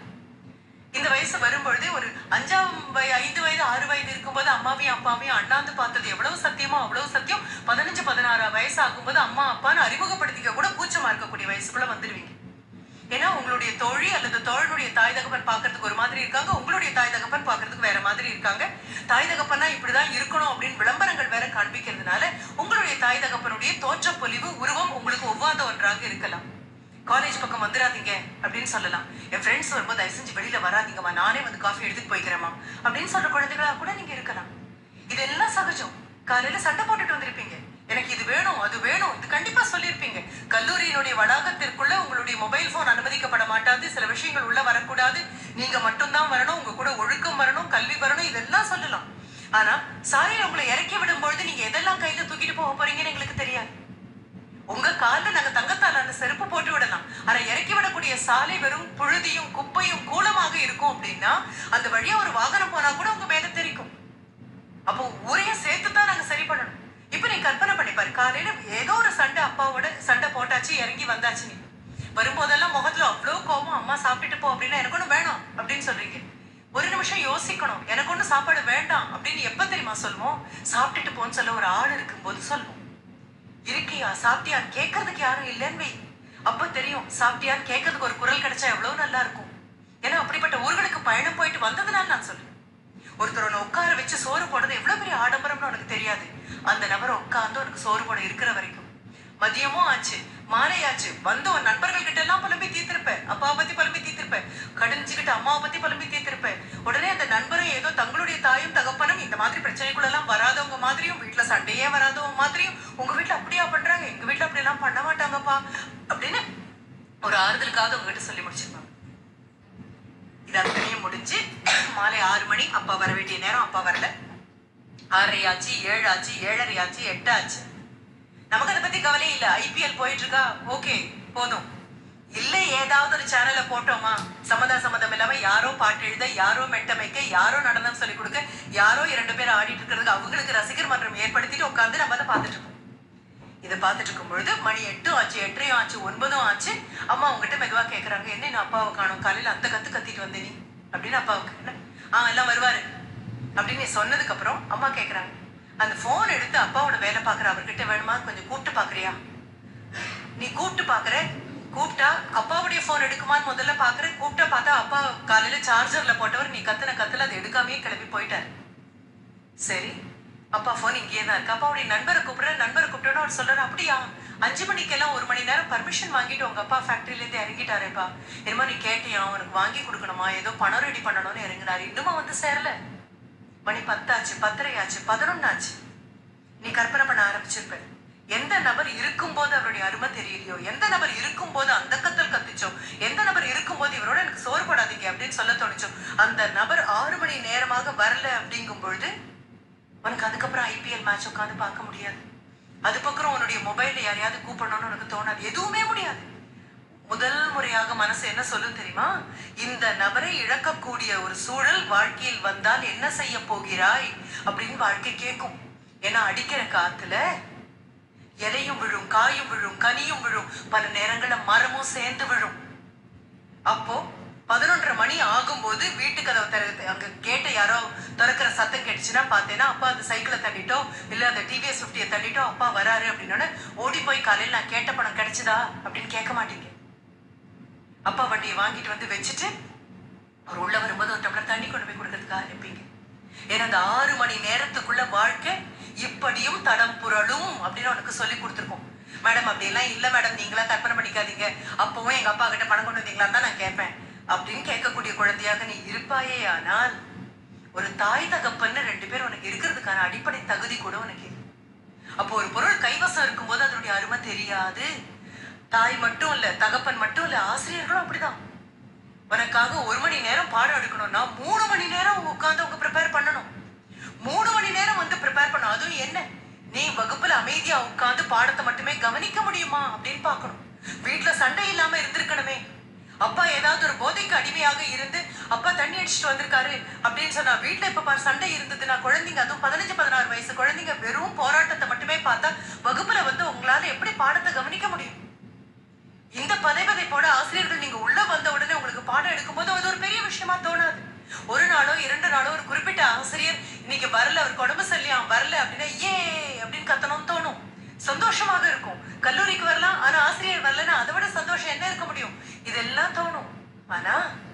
இந்த வயசு வரும்பொழுது ஒரு அஞ்சாம் வய ஐந்து வயது ஆறு வயது இருக்கும்போது அம்மாவையும் அப்பாவையும் அண்ணாந்து பார்த்தது எவ்வளவு சத்தியமோ அவ்வளவு சத்தியம் பதினஞ்சு பதினாறு வயசு ஆகும்போது அம்மா அப்பான்னு அறிமுகப்படுத்திக்க கூட கூச்சமா இருக்கக்கூடிய வயசுக்குள்ள வந்துடுவீங்க ஏன்னா உங்களுடைய தோழி அல்லது தோழனுடைய தாய் தகப்பன் பார்க்கிறதுக்கு ஒரு மாதிரி இருக்காங்க உங்களுடைய தாய் தகப்பன் பார்க்கிறதுக்கு வேற மாதிரி இருக்காங்க தாய் தகப்பன்னா இப்படிதான் இருக்கணும் அப்படின்னு விளம்பரங்கள் வேற காண்பிக்கிறதுனால உங்களுடைய தாய் தகப்பனுடைய தோற்றப்பொலிவு உருவம் உங்களுக்கு ஒவ்வாத ஒன்றாக இருக்கலாம் காலேஜ் பக்கம் வந்துடாதீங்க அப்படின்னு சொல்லலாம் என் ஃப்ரெண்ட்ஸ் வரும்போது தயவு செஞ்சு வெளியில வராதீங்கம்மா நானே வந்து காஃபி எடுத்துட்டு போய்க்கிறேம்மா அப்படின்னு சொல்ற குழந்தைகளா கூட நீங்க இருக்கலாம் இதெல்லாம் சகஜம் காலையில சண்டை போட்டுட்டு வந்திருப்பீங்க எனக்கு இது வேணும் அது வேணும் இது கண்டிப்பா சொல்லியிருப்பீங்க கல்லூரியினுடைய வளாகத்திற்குள்ள உங்களுடைய மொபைல் போன் அனுமதிக்கப்பட மாட்டாது சில விஷயங்கள் உள்ள வரக்கூடாது நீங்க மட்டும்தான் வரணும் உங்க கூட ஒழுக்கம் வரணும் கல்வி வரணும் இதெல்லாம் சொல்லலாம் ஆனா சாலையில உங்களை இறக்கி விடும்பொழுது நீங்க எதெல்லாம் கையில தூக்கிட்டு போக போறீங்கன்னு எங்களுக்கு தெரியாது உங்க கால்ல நாங்க தங்கத்தாலான செருப்பு போட்டு விடலாம் ஆனா இறக்கி விடக்கூடிய சாலை வெறும் புழுதியும் குப்பையும் கூலமாக இருக்கும் அப்படின்னா அந்த வழியா ஒரு வாகனம் போனா கூட உங்க மேல தெரிக்கும் அப்போ ஊரையும் சேர்த்து தான் நாங்க சரி பண்ணணும் இப்ப நீ கற்பனை பண்ணி பாரு காலையில ஏதோ ஒரு சண்டை அப்பாவோட சண்டை போட்டாச்சு இறங்கி வந்தாச்சு நீ வரும்போதெல்லாம் முகத்துல அவ்வளோ கோவம் அம்மா சாப்பிட்டுட்டு போ அப்படின்னா எனக்கு ஒண்ணு வேணும் அப்படின்னு சொல்றீங்க ஒரு நிமிஷம் யோசிக்கணும் எனக்கு ஒண்ணு சாப்பாடு வேண்டாம் அப்படின்னு எப்ப தெரியுமா சொல்லுவோம் சாப்பிட்டுட்டு போன்னு சொல்ல ஒரு ஆள் இருக்கும்போது சொல்லுவோம் இருக்கியா சாப்பிட்டியா கேட்கறதுக்கு யாரும் இல்லைன்னு வை அப்ப தெரியும் சாப்பிட்டியான்னு கேட்கறதுக்கு ஒரு குரல் கிடைச்சா எவ்வளவு நல்லா இருக்கும் ஏன்னா அப்படிப்பட்ட ஊர்களுக்கு பயணம் போயிட்டு வந்ததுனால நான் சொல்றேன் ஒருத்தர் உன்னை உட்கார வச்சு சோறு போடுறது எவ்வளவு பெரிய ஆடம்பரம்னு உனக்கு தெரியாது அந்த நபர் உட்கார்ந்து உனக்கு சோறு போட இருக்கிற வரைக்கும் மதியமும் ஆச்சு மாலை ஆச்சு வந்து உன் நண்பர்கள் கிட்ட எல்லாம் புலம்பி தீர்த்திருப்ப அப்பாவை பத்தி புலம்பி தீர்த்திருப்ப கடிஞ்சுக்கிட்டு அம்மாவை பத்தி புலம்பி தீர்த்திருப்ப உடனே அந்த நண்பரும் ஏதோ தங்களுடைய தாயும் தகப்பனும் இந்த மாதிரி பிரச்சனைக்குள்ள எல்லாம் வராதவங்க மாதிரியும் வீட்டுல சண்டையே வராதவங்க மாதிரியும் உங்க வீட்டுல அப்படியா பண்றாங்க எங்க வீட்டுல அப்படி எல்லாம் பண்ண மாட்டாங்கப்பா அப்படின்னு ஒரு ஆறுதலுக்காக உங்ககிட்ட சொல்லி முடிச்சிருப்பாங்க இது அத்தனையும் முடிஞ்சு மாலை ஆறு மணி அப்பா வர வேண்டிய நேரம் அப்பா வரல ஆறரை ஆச்சு ஏழு ஆச்சு ஏழரை ஆச்சு எட்டு ஆச்சு நமக்கு அதை பத்தி கவலை இல்ல ஐபிஎல் போயிட்டு இருக்கா ஓகே போதும் இல்ல ஏதாவது ஒரு சேனல்ல போட்டோமா சம்மதா சம்மதம் இல்லாம யாரோ பாட்டு எழுத யாரோ மெட்டமைக்க யாரோ நடனம் சொல்லி கொடுக்க யாரோ இரண்டு பேர் ஆடிட்டு இருக்கிறதுக்கு அவங்களுக்கு ரசிகர் மன்றம் ஏற்படுத்திட்டு உட்கார்ந்து நம்ம அதை பார்த்துட்டு இருக்கோம் இதை பார்த்துட்டு இருக்கும் பொழுது மணி எட்டும் ஆச்சு எட்டரையும் ஆச்சு ஒன்பதும் ஆச்சு அம்மா உங்ககிட்ட மெதுவா கேக்குறாங்க என்ன நான் அப்பாவை காணும் காலையில அந்த கத்து கத்திட்டு வந்தே நீ அப்படின்னு அப்பாவுக்கு என்ன ஆ எல்லாம் வருவாரு அப்படின்னு நீ சொன்னதுக்கு அப்புறம் அம்மா கேக்குறாங்க அந்த போன் எடுத்து அப்பாவோட வேலை பாக்குற அவர்கிட்ட வேணுமா கொஞ்சம் கூப்பிட்டு பாக்குறியா நீ கூப்பிட்டு பாக்குற கூப்பிட்டா அப்பாவுடைய போன் எடுக்குமான்னு முதல்ல பாக்குற கூப்பிட்டா பார்த்தா அப்பா காலையில சார்ஜர்ல போட்டவர் நீ கத்துன கத்துல அதை எடுக்காமயே கிளம்பி போயிட்டாரு சரி அப்பா போன் இங்கேயே தான் இருக்கு அப்பாவுடைய நண்பரை கூப்பிடுற நண்பரை கூப்பிட்டோன்னு அவர் சொல்றாரு அப்படியா அஞ்சு மணிக்கெல்லாம் ஒரு மணி நேரம் பர்மிஷன் வாங்கிட்டு உங்க அப்பா ஃபேக்டரியில இருந்து இறங்கிட்டாரேப்பா என்னமோ நீ கேட்டியா அவனுக்கு வாங்கி கொடுக்கணுமா ஏதோ பணம் ரெடி பண்ணணும்னு இறங்கினாரு இன்னுமா வந்து சேரல மணி பத்தாச்சு பத்தரை ஆச்சு பதினொன்னாச்சு நீ கற்பனை பண்ண ஆரம்பிச்சிருப்ப எந்த நபர் இருக்கும்போது அவருடைய அருமை தெரியலையோ எந்த நபர் இருக்கும்போது அந்த கத்தல் கத்துச்சோ எந்த நபர் இருக்கும்போது இவரோட எனக்கு சோறு போடாதீங்க அப்படின்னு சொல்ல தோணுச்சோ அந்த நபர் ஆறு மணி நேரமாக வரல அப்படிங்கும் பொழுது உனக்கு அதுக்கப்புறம் ஐபிஎல் மேட்ச் உட்காந்து பார்க்க முடியாது அது பக்கம் உன்னுடைய மொபைல்ல யாரையாவது கூப்பிடணும்னு உனக்கு தோணாது எதுவுமே முடியாது முதல் முறையாக மனசு என்ன சொல்லும் தெரியுமா இந்த நபரை இழக்கக்கூடிய ஒரு சூழல் வாழ்க்கையில் வந்தால் என்ன செய்ய போகிறாய் அப்படின்னு வாழ்க்கை கேட்கும் ஏன்னா அடிக்கிற காத்துல இலையும் விழும் காயும் விழும் கனியும் விழும் பல நேரங்கள்ல மரமும் சேர்ந்து விழும் அப்போ பதினொன்றரை மணி ஆகும்போது வீட்டு கதவை திற அங்க கேட்ட யாரோ திறக்கிற சத்தம் கேட்டுச்சுன்னா பார்த்தேன்னா அப்பா அந்த சைக்கிளை தள்ளிட்டோ இல்ல அந்த டிவிஎஸ் ஃபிஃப்டியை தள்ளிட்டோ அப்பா வராரு அப்படின்னோடனே ஓடி போய் காலையில் நான் கேட்ட பணம் கிடைச்சதா அப்படின்னு கேட்க மாட்டீங்க அப்பா வண்டியை வாங்கிட்டு வந்து வச்சுட்டு அவர் உள்ள வரும்போது ஒரு டம்ளர் தண்ணி கொண்டு போய் கொடுக்கறதுக்காக அனுப்பிங்க ஏன்னா அந்த ஆறு மணி நேரத்துக்குள்ள வாழ்க்கை இப்படியும் தடம் புரளும் அப்படின்னு உனக்கு சொல்லி கொடுத்துருக்கோம் மேடம் அப்படியெல்லாம் இல்ல மேடம் நீங்களா கற்பனை பண்ணிக்காதீங்க அப்பவும் எங்க அப்பா கிட்ட பணம் கொண்டு வந்தீங்களான்னு தான் நான் கேட்பேன் அப்படின்னு கேட்கக்கூடிய குழந்தையாக நீ இருப்பாயே ஆனால் ஒரு தாய் தகப்பன்னு ரெண்டு பேர் உனக்கு இருக்கிறதுக்கான அடிப்படை தகுதி கூட உனக்கு இல்லை. அப்போ ஒரு பொருள் கைவசம் இருக்கும்போது அதனுடைய அருமை தெரியாது தாய் மட்டும் இல்ல தகப்பன் மட்டும் இல்ல ஆசிரியர்களும் அப்படிதான் உனக்காக ஒரு மணி நேரம் பாடம் எடுக்கணும்னா மூணு மணி நேரம் உட்கார்ந்து அவங்க ப்ரிப்பேர் பண்ணணும் மூணு மணி நேரம் வந்து ப்ரிப்பேர் பண்ணணும் அதுவும் என்ன நீ வகுப்புல அமைதியா உட்கார்ந்து பாடத்தை மட்டுமே கவனிக்க முடியுமா அப்படின்னு பார்க்கணும் வீட்டுல சண்டை இல்லாம இருந்திருக்கணுமே அப்பா ஏதாவது ஒரு போதைக்கு அடிமையாக இருந்து அப்பா தண்ணி அடிச்சுட்டு வந்திருக்காரு அப்படின்னு சொன்னா வீட்டுல இப்ப பாரு சண்டை இருந்ததுன்னா குழந்தைங்க அதுவும் பதினஞ்சு பதினாறு வயசு குழந்தைங்க வெறும் போராட்டத்தை மட்டுமே பார்த்தா வகுப்புல வந்து உங்களால உங்களால எப்படி பாடத்தை கவனிக்க முடியும் இந்த பதைபதைப்போட ஆசிரியர்கள் நீங்க உள்ள வந்த உடனே உங்களுக்கு பாடம் எடுக்கும்போது அது ஒரு பெரிய விஷயமா தோணாது ஒரு நாளோ இரண்டு நாளோ ஒரு குறிப்பிட்ட ஆசிரியர் இன்னைக்கு வரல அவருக்கு உடம்பு சரியா வரல அப்படின்னா ஏ அப்படின்னு கத்தணும்னு தோணும் சந்தோஷமாக இருக்கும் கல்லூரிக்கு வரலாம் ஆனா ஆசிரியர் வரலன்னா அதை விட சந்தோஷம் என்ன இருக்க முடியும் இதெல்லாம் தோணும் ஆனா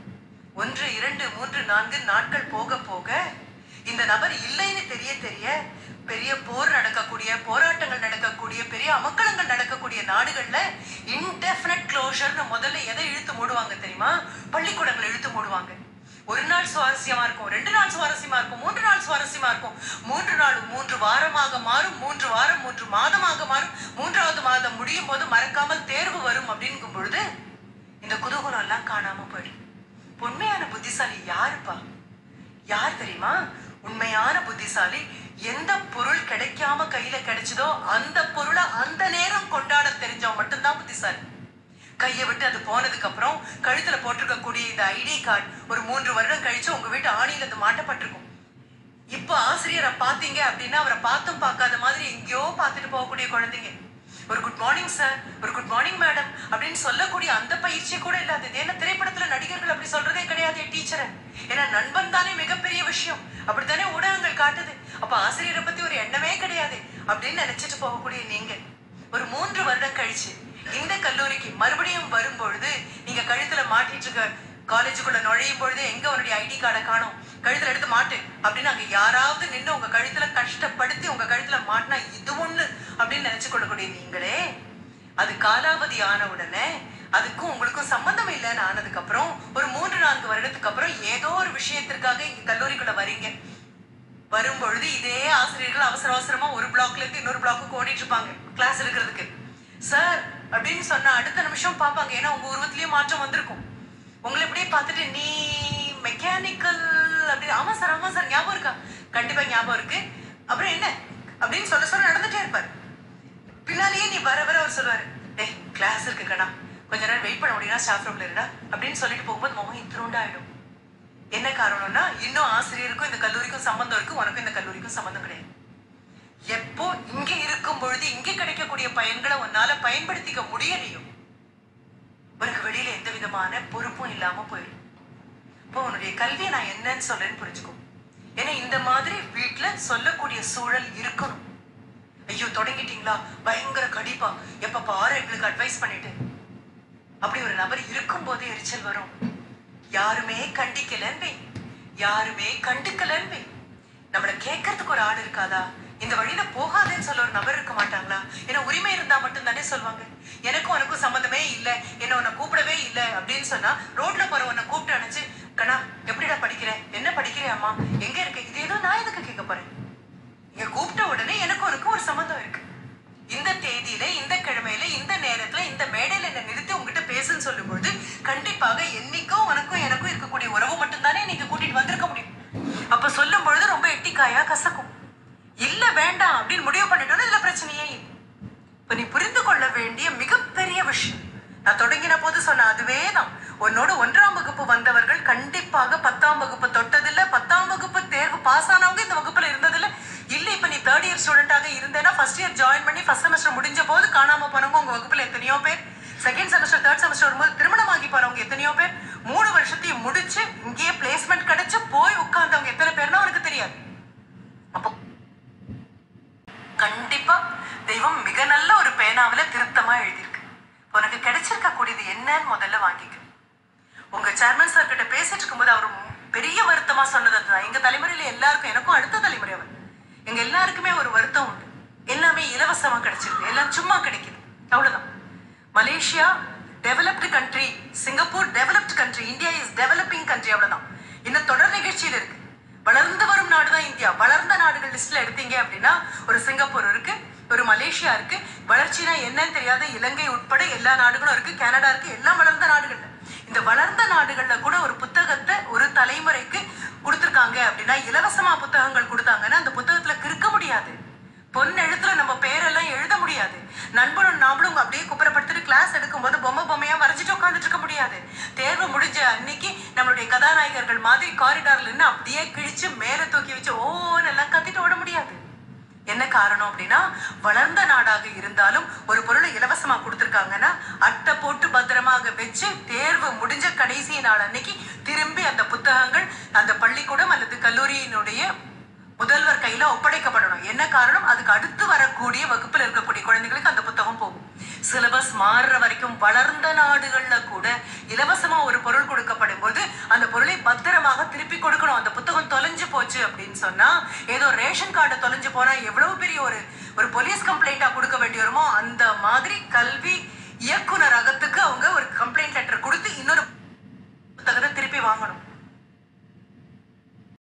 ஒன்று இரண்டு மூன்று நான்கு நாட்கள் போக போக இந்த நபர் இல்லைன்னு தெரிய தெரிய பெரிய போர் நடக்கக்கூடிய போராட்டங்கள் நடக்கக்கூடிய பெரிய அமக்களங்கள் நடக்கக்கூடிய நாடுகள்ல இன்டெஃபினட் க்ளோஷர்னு முதல்ல எதை இழுத்து மூடுவாங்க தெரியுமா பள்ளிக்கூடங்களை இழுத்து மூடுவாங்க ஒரு நாள் சுவாரஸ்யமா இருக்கும் ரெண்டு நாள் சுவாரஸ்யமா இருக்கும் மூன்று நாள் சுவாரஸ்யமா இருக்கும் மூன்று நாள் மூன்று வாரமாக மாறும் மூன்று வாரம் மூன்று மாதமாக மாறும் மூன்றாவது மாதம் முடியும் போது மறக்காமல் தேர்வு வரும் அப்படிங்கும் பொழுது இந்த குதூகலம் எல்லாம் காணாம போயிடும் உண்மையான புத்திசாலி யாருப்பா யார் தெரியுமா உண்மையான புத்திசாலி எந்த பொருள் கிடைக்காம கையில கிடைச்சதோ அந்த பொருளை அந்த நேரம் கொண்டாட தெரிஞ்சவன் மட்டும்தான் புத்திசாலி கையை விட்டு அது போனதுக்கு அப்புறம் கழுத்துல போட்டிருக்கக்கூடிய இந்த ஐடி கார்டு ஒரு மூன்று வருடம் கழிச்சு உங்க வீட்டு ஆணியில அது மாட்டப்பட்டிருக்கும் இப்ப ஆசிரியரை பாத்தீங்க அப்படின்னா அவரை பார்த்தும் பார்க்காத மாதிரி எங்கேயோ பார்த்துட்டு போகக்கூடிய குழந்தைங்க ஒரு குட் மார்னிங் சார் ஒரு குட் மார்னிங் மேடம் அப்படின்னு சொல்லக்கூடிய அந்த பயிற்சி கூட இல்லாதது ஏன்னா திரைப்படத்துல நடிகர்கள் அப்படி சொல்றதே கிடையாது என் டீச்சரை ஏன்னா நண்பன் தானே மிகப்பெரிய விஷயம் அப்படித்தானே ஊடகங்கள் காட்டுது அப்ப ஆசிரியரை பத்தி ஒரு எண்ணமே கிடையாது அப்படின்னு நினைச்சிட்டு போகக்கூடிய நீங்க ஒரு மூன்று வருடம் கழிச்சு இந்த கல்லூரிக்கு மறுபடியும் வரும்பொழுது நீங்க கழுத்துல மாட்டிட்டு இருக்க காலேஜுக்குள்ள நுழையும் பொழுது எங்க உன்னுடைய ஐடி கார்டை காணோம் கழுத்துல எடுத்து மாட்டு அப்படின்னு அங்க யாராவது நின்னு உங்க கழுத்துல கஷ்டப்படுத்தி உங்க கழுத்துல மாட்டினா இது ஒண்ணு அப்படின்னு நினைச்சு கொள்ளக்கூடிய நீங்களே அது காலாவதி ஆன உடனே அதுக்கும் உங்களுக்கும் சம்பந்தம் இல்லைன்னு ஆனதுக்கு அப்புறம் ஒரு மூன்று நான்கு வருடத்துக்கு அப்புறம் ஏதோ ஒரு விஷயத்திற்காக இங்க கல்லூரிக்குள்ள வரீங்க வரும் பொழுது இதே ஆசிரியர்கள் அவசர அவசரமா ஒரு பிளாக்ல இருந்து இன்னொரு பிளாக்கு ஓடிட்டு இருப்பாங்க கிளாஸ் எடுக்கிறதுக்கு சார் அப்படின்னு சொன்னா அடுத்த நிமிஷம் பார்ப்பாங்க ஏன்னா உங்க உருவத்திலயும் மாற்றம் வந்திருக்கும் உங்களை இப்படியே பார்த்துட்டு நீ மெக்கானிக்கல் அப்படி ஆமா சார் ஆமா சார் ஞாபகம் இருக்கா கண்டிப்பா ஞாபகம் இருக்கு அப்புறம் என்ன அப்படின்னு சொல்ல சொல்ல நடந்துட்டே இருப்பாரு பின்னாலேயே நீ வர வர அவர் சொல்லுவாரு டேய் கிளாஸ் இருக்கு கண்ணா கொஞ்ச நேரம் வெயிட் பண்ண முடியுமா ஸ்டாஃப் ரூம்ல இருடா அப்படின்னு சொல்லிட்டு போகும்போது முகம் இத்திரூண்டா ஆயிடும் என்ன காரணம்னா இன்னும் ஆசிரியருக்கும் இந்த கல்லூரிக்கும் சம்பந்தம் இருக்கு உனக்கும் இந்த கல்லூரிக்கும் சம்பந்தம் கிடையாது எப்போ இங்க இருக்கும் பொழுது இங்க கிடைக்கக்கூடிய பயன்களை உன்னால பயன்படுத்திக்க முடியலையோ உனக்கு வெளியில எந்த விதமான பொறுப்பும் இல்லாம போயிடும் இப்போ உன்னுடைய கல்வியை நான் என்னன்னு சொல்றேன்னு புரிஞ்சுக்கோ ஏன்னா இந்த மாதிரி வீட்டுல சொல்லக்கூடிய சூழல் இருக்கணும் ஐயோ தொடங்கிட்டீங்களா பயங்கர கடிப்பா எப்ப பாரு எங்களுக்கு அட்வைஸ் பண்ணிட்டு அப்படி ஒரு நபர் இருக்கும் போதே எரிச்சல் வரும் யாருமே கண்டிக்கலன்னு யாருமே கண்டுக்கலன்னு நம்மளை கேட்கறதுக்கு ஒரு ஆள் இருக்காதா இந்த வழியில போகாதேன்னு சொல்ல ஒரு நபர் இருக்க மாட்டாங்களா ஏன்னா உரிமை இருந்தா மட்டும் தானே சொல்லுவாங்க எனக்கும் உனக்கும் சம்மந்தமே இல்ல என்ன உன்னை கூப்பிடவே இல்ல அப்படின்னு சொன்னா ரோட்ல போற உன்னை கூப்பிட்டு அணைச்சு கண்ணா எப்படிடா படிக்கிற என்ன படிக்கிறியா அம்மா எங்க இருக்க இது ஏதோ நான் எதுக்கு கேட்க போறேன் இங்க கூப்பிட்ட உடனே எனக்கு உனக்கு ஒரு சம்மந்தம் இருக்கு இந்த தேதியில இந்த கிழமையில இந்த நேரத்துல இந்த மேடையில என்ன நிறுத்தி உங்ககிட்ட பேசுன்னு சொல்லும் பொழுது கண்டிப்பாக என்னைக்கும் உனக்கும் எனக்கும் இருக்கக்கூடிய உறவு மட்டும்தானே நீங்க கூட்டிட்டு வந்திருக்க முடியும் அப்ப சொல்லும் பொழுது ரொம்ப எட்டிக்காயா கசக்கும் இல்ல வேண்டாம் அப்படின்னு முடிவு பண்ணிட்டோம்னா இதுல பிரச்சனையே இல்லை இப்ப நீ புரிந்து கொள்ள வேண்டிய மிகப்பெரிய விஷயம் நான் தொடங்கின போது சொன்ன அதுவே தான் உன்னோட ஒன்றாம் வகுப்பு வந்தவர்கள் கண்டிப்பாக பத்தாம் வகுப்பு தொட்டதில்ல பத்தாம் வகுப்பு தேர்வு பாஸ் ஆனவங்க இந்த வகுப்புல இருந்ததில்ல இல்ல இப்ப நீ தேர்ட் இயர் ஸ்டூடெண்டாக இருந்தேன்னா ஃபர்ஸ்ட் இயர் ஜாயின் பண்ணி ஃபர்ஸ்ட் செமஸ்டர் முடிஞ்ச போது காணாம போனவங்க உங்க வகுப்புல எத்தனையோ பேர் செகண்ட் செமஸ்டர் தேர்ட் செமஸ்டர் வரும்போது திருமணமாகி போறவங்க எத்தனையோ பேர் மூணு வருஷத்தையும் முடிச்சு இங்கேயே பிளேஸ்மெண்ட் கிடைச்சு போய் உட்கார்ந்தவங்க எத்தனை பேர்னா உனக்கு தெரியாது அப்போ கண்டிப்பா தெய்வம் மிக நல்ல ஒரு பேனாவில திருத்தமா எழுதியிருக்கு உனக்கு கிடைச்சிருக்க கூடியது என்னன்னு முதல்ல வாங்கிக்க உங்க சேர்மன் சார் கிட்ட பேசிட்டு இருக்கும்போது அவர் பெரிய வருத்தமா சொன்னது அதுதான் எங்க தலைமுறையில எல்லாருக்கும் எனக்கும் அடுத்த தலைமுறை அவர் எங்க எல்லாருக்குமே ஒரு வருத்தம் உண்டு எல்லாமே இலவசமா கிடைச்சிருது எல்லாம் சும்மா கிடைக்குது அவ்வளவுதான் Malaysia developed country Singapore developed country India is developing country அவ்வளவுதான் இன்னும் தொடர் நிகழ்ச்சியில் இருக்கு வளர்ந்து வரும் நாடுதான் இந்தியா வளர்ந்த நாடுகள் லிஸ்ட்ல எடுத்தீங்க அப்படின்னா ஒரு சிங்கப்பூர் இருக்கு ஒரு மலேசியா இருக்கு வளர்ச்சினா என்னன்னு தெரியாத இலங்கை உட்பட எல்லா நாடுகளும் இருக்கு கனடா இருக்கு எல்லாம் வளர்ந்த நாடுகள்ல இந்த வளர்ந்த நாடுகள்ல கூட ஒரு புத்தகத்தை ஒரு தலைமுறைக்கு கொடுத்துருக்காங்க அப்படின்னா இலவசமா புத்தகங்கள் கொடுத்தாங்கன்னா அந்த புத்தகத்துல கிறுக்க முடியாது பொன் எழுத்துல நம்ம பேரெல்லாம் எழுத முடியாது நண்பனும் நாமளும் அப்படியே குப்புறப்படுத்திட்டு கிளாஸ் எடுக்கும்போது பொம்மை பொம்மையா வரைஞ்சிட்டு உட்காந்துட்டு இருக்க முடியாது தேர்வு முடிஞ்ச அன்னைக்கு நம்மளுடைய கதாநாயகர்கள் மாதிரி காரிடார்ல நின்று அப்படியே கிழிச்சு மேல தூக்கி வச்சு ஓன்னு எல்லாம் கத்திட்டு ஓட முடியாது என்ன காரணம் அப்படின்னா வளர்ந்த நாடாக இருந்தாலும் ஒரு பொருளை இலவசமா கொடுத்துருக்காங்கன்னா அட்டை போட்டு பத்திரமாக வச்சு தேர்வு முடிஞ்ச கடைசி நாள் அன்னைக்கு திரும்பி அந்த புத்தகங்கள் அந்த பள்ளிக்கூடம் அல்லது கல்லூரியினுடைய முதல்வர் கையில ஒப்படைக்கப்படணும் என்ன காரணம் அதுக்கு அடுத்து வரக்கூடிய வகுப்புல இருக்கக்கூடிய குழந்தைகளுக்கு அந்த புத்தகம் போகும் சிலபஸ் மாறுற வரைக்கும் வளர்ந்த நாடுகள்ல கூட இலவசமா ஒரு பொருள் கொடுக்கப்படும் போது அந்த பொருளை பத்திரமாக திருப்பி கொடுக்கணும் அந்த புத்தகம் தொலைஞ்சு போச்சு அப்படின்னு சொன்னா ஏதோ ரேஷன் கார்டு தொலைஞ்சு போனா எவ்வளவு பெரிய ஒரு ஒரு போலீஸ் கம்ப்ளைண்டா கொடுக்க வேண்டி வருமோ அந்த மாதிரி கல்வி இயக்குனர் அகத்துக்கு அவங்க ஒரு கம்ப்ளைண்ட் லெட்டர் கொடுத்து இன்னொரு புத்தகத்தை திருப்பி வாங்கணும்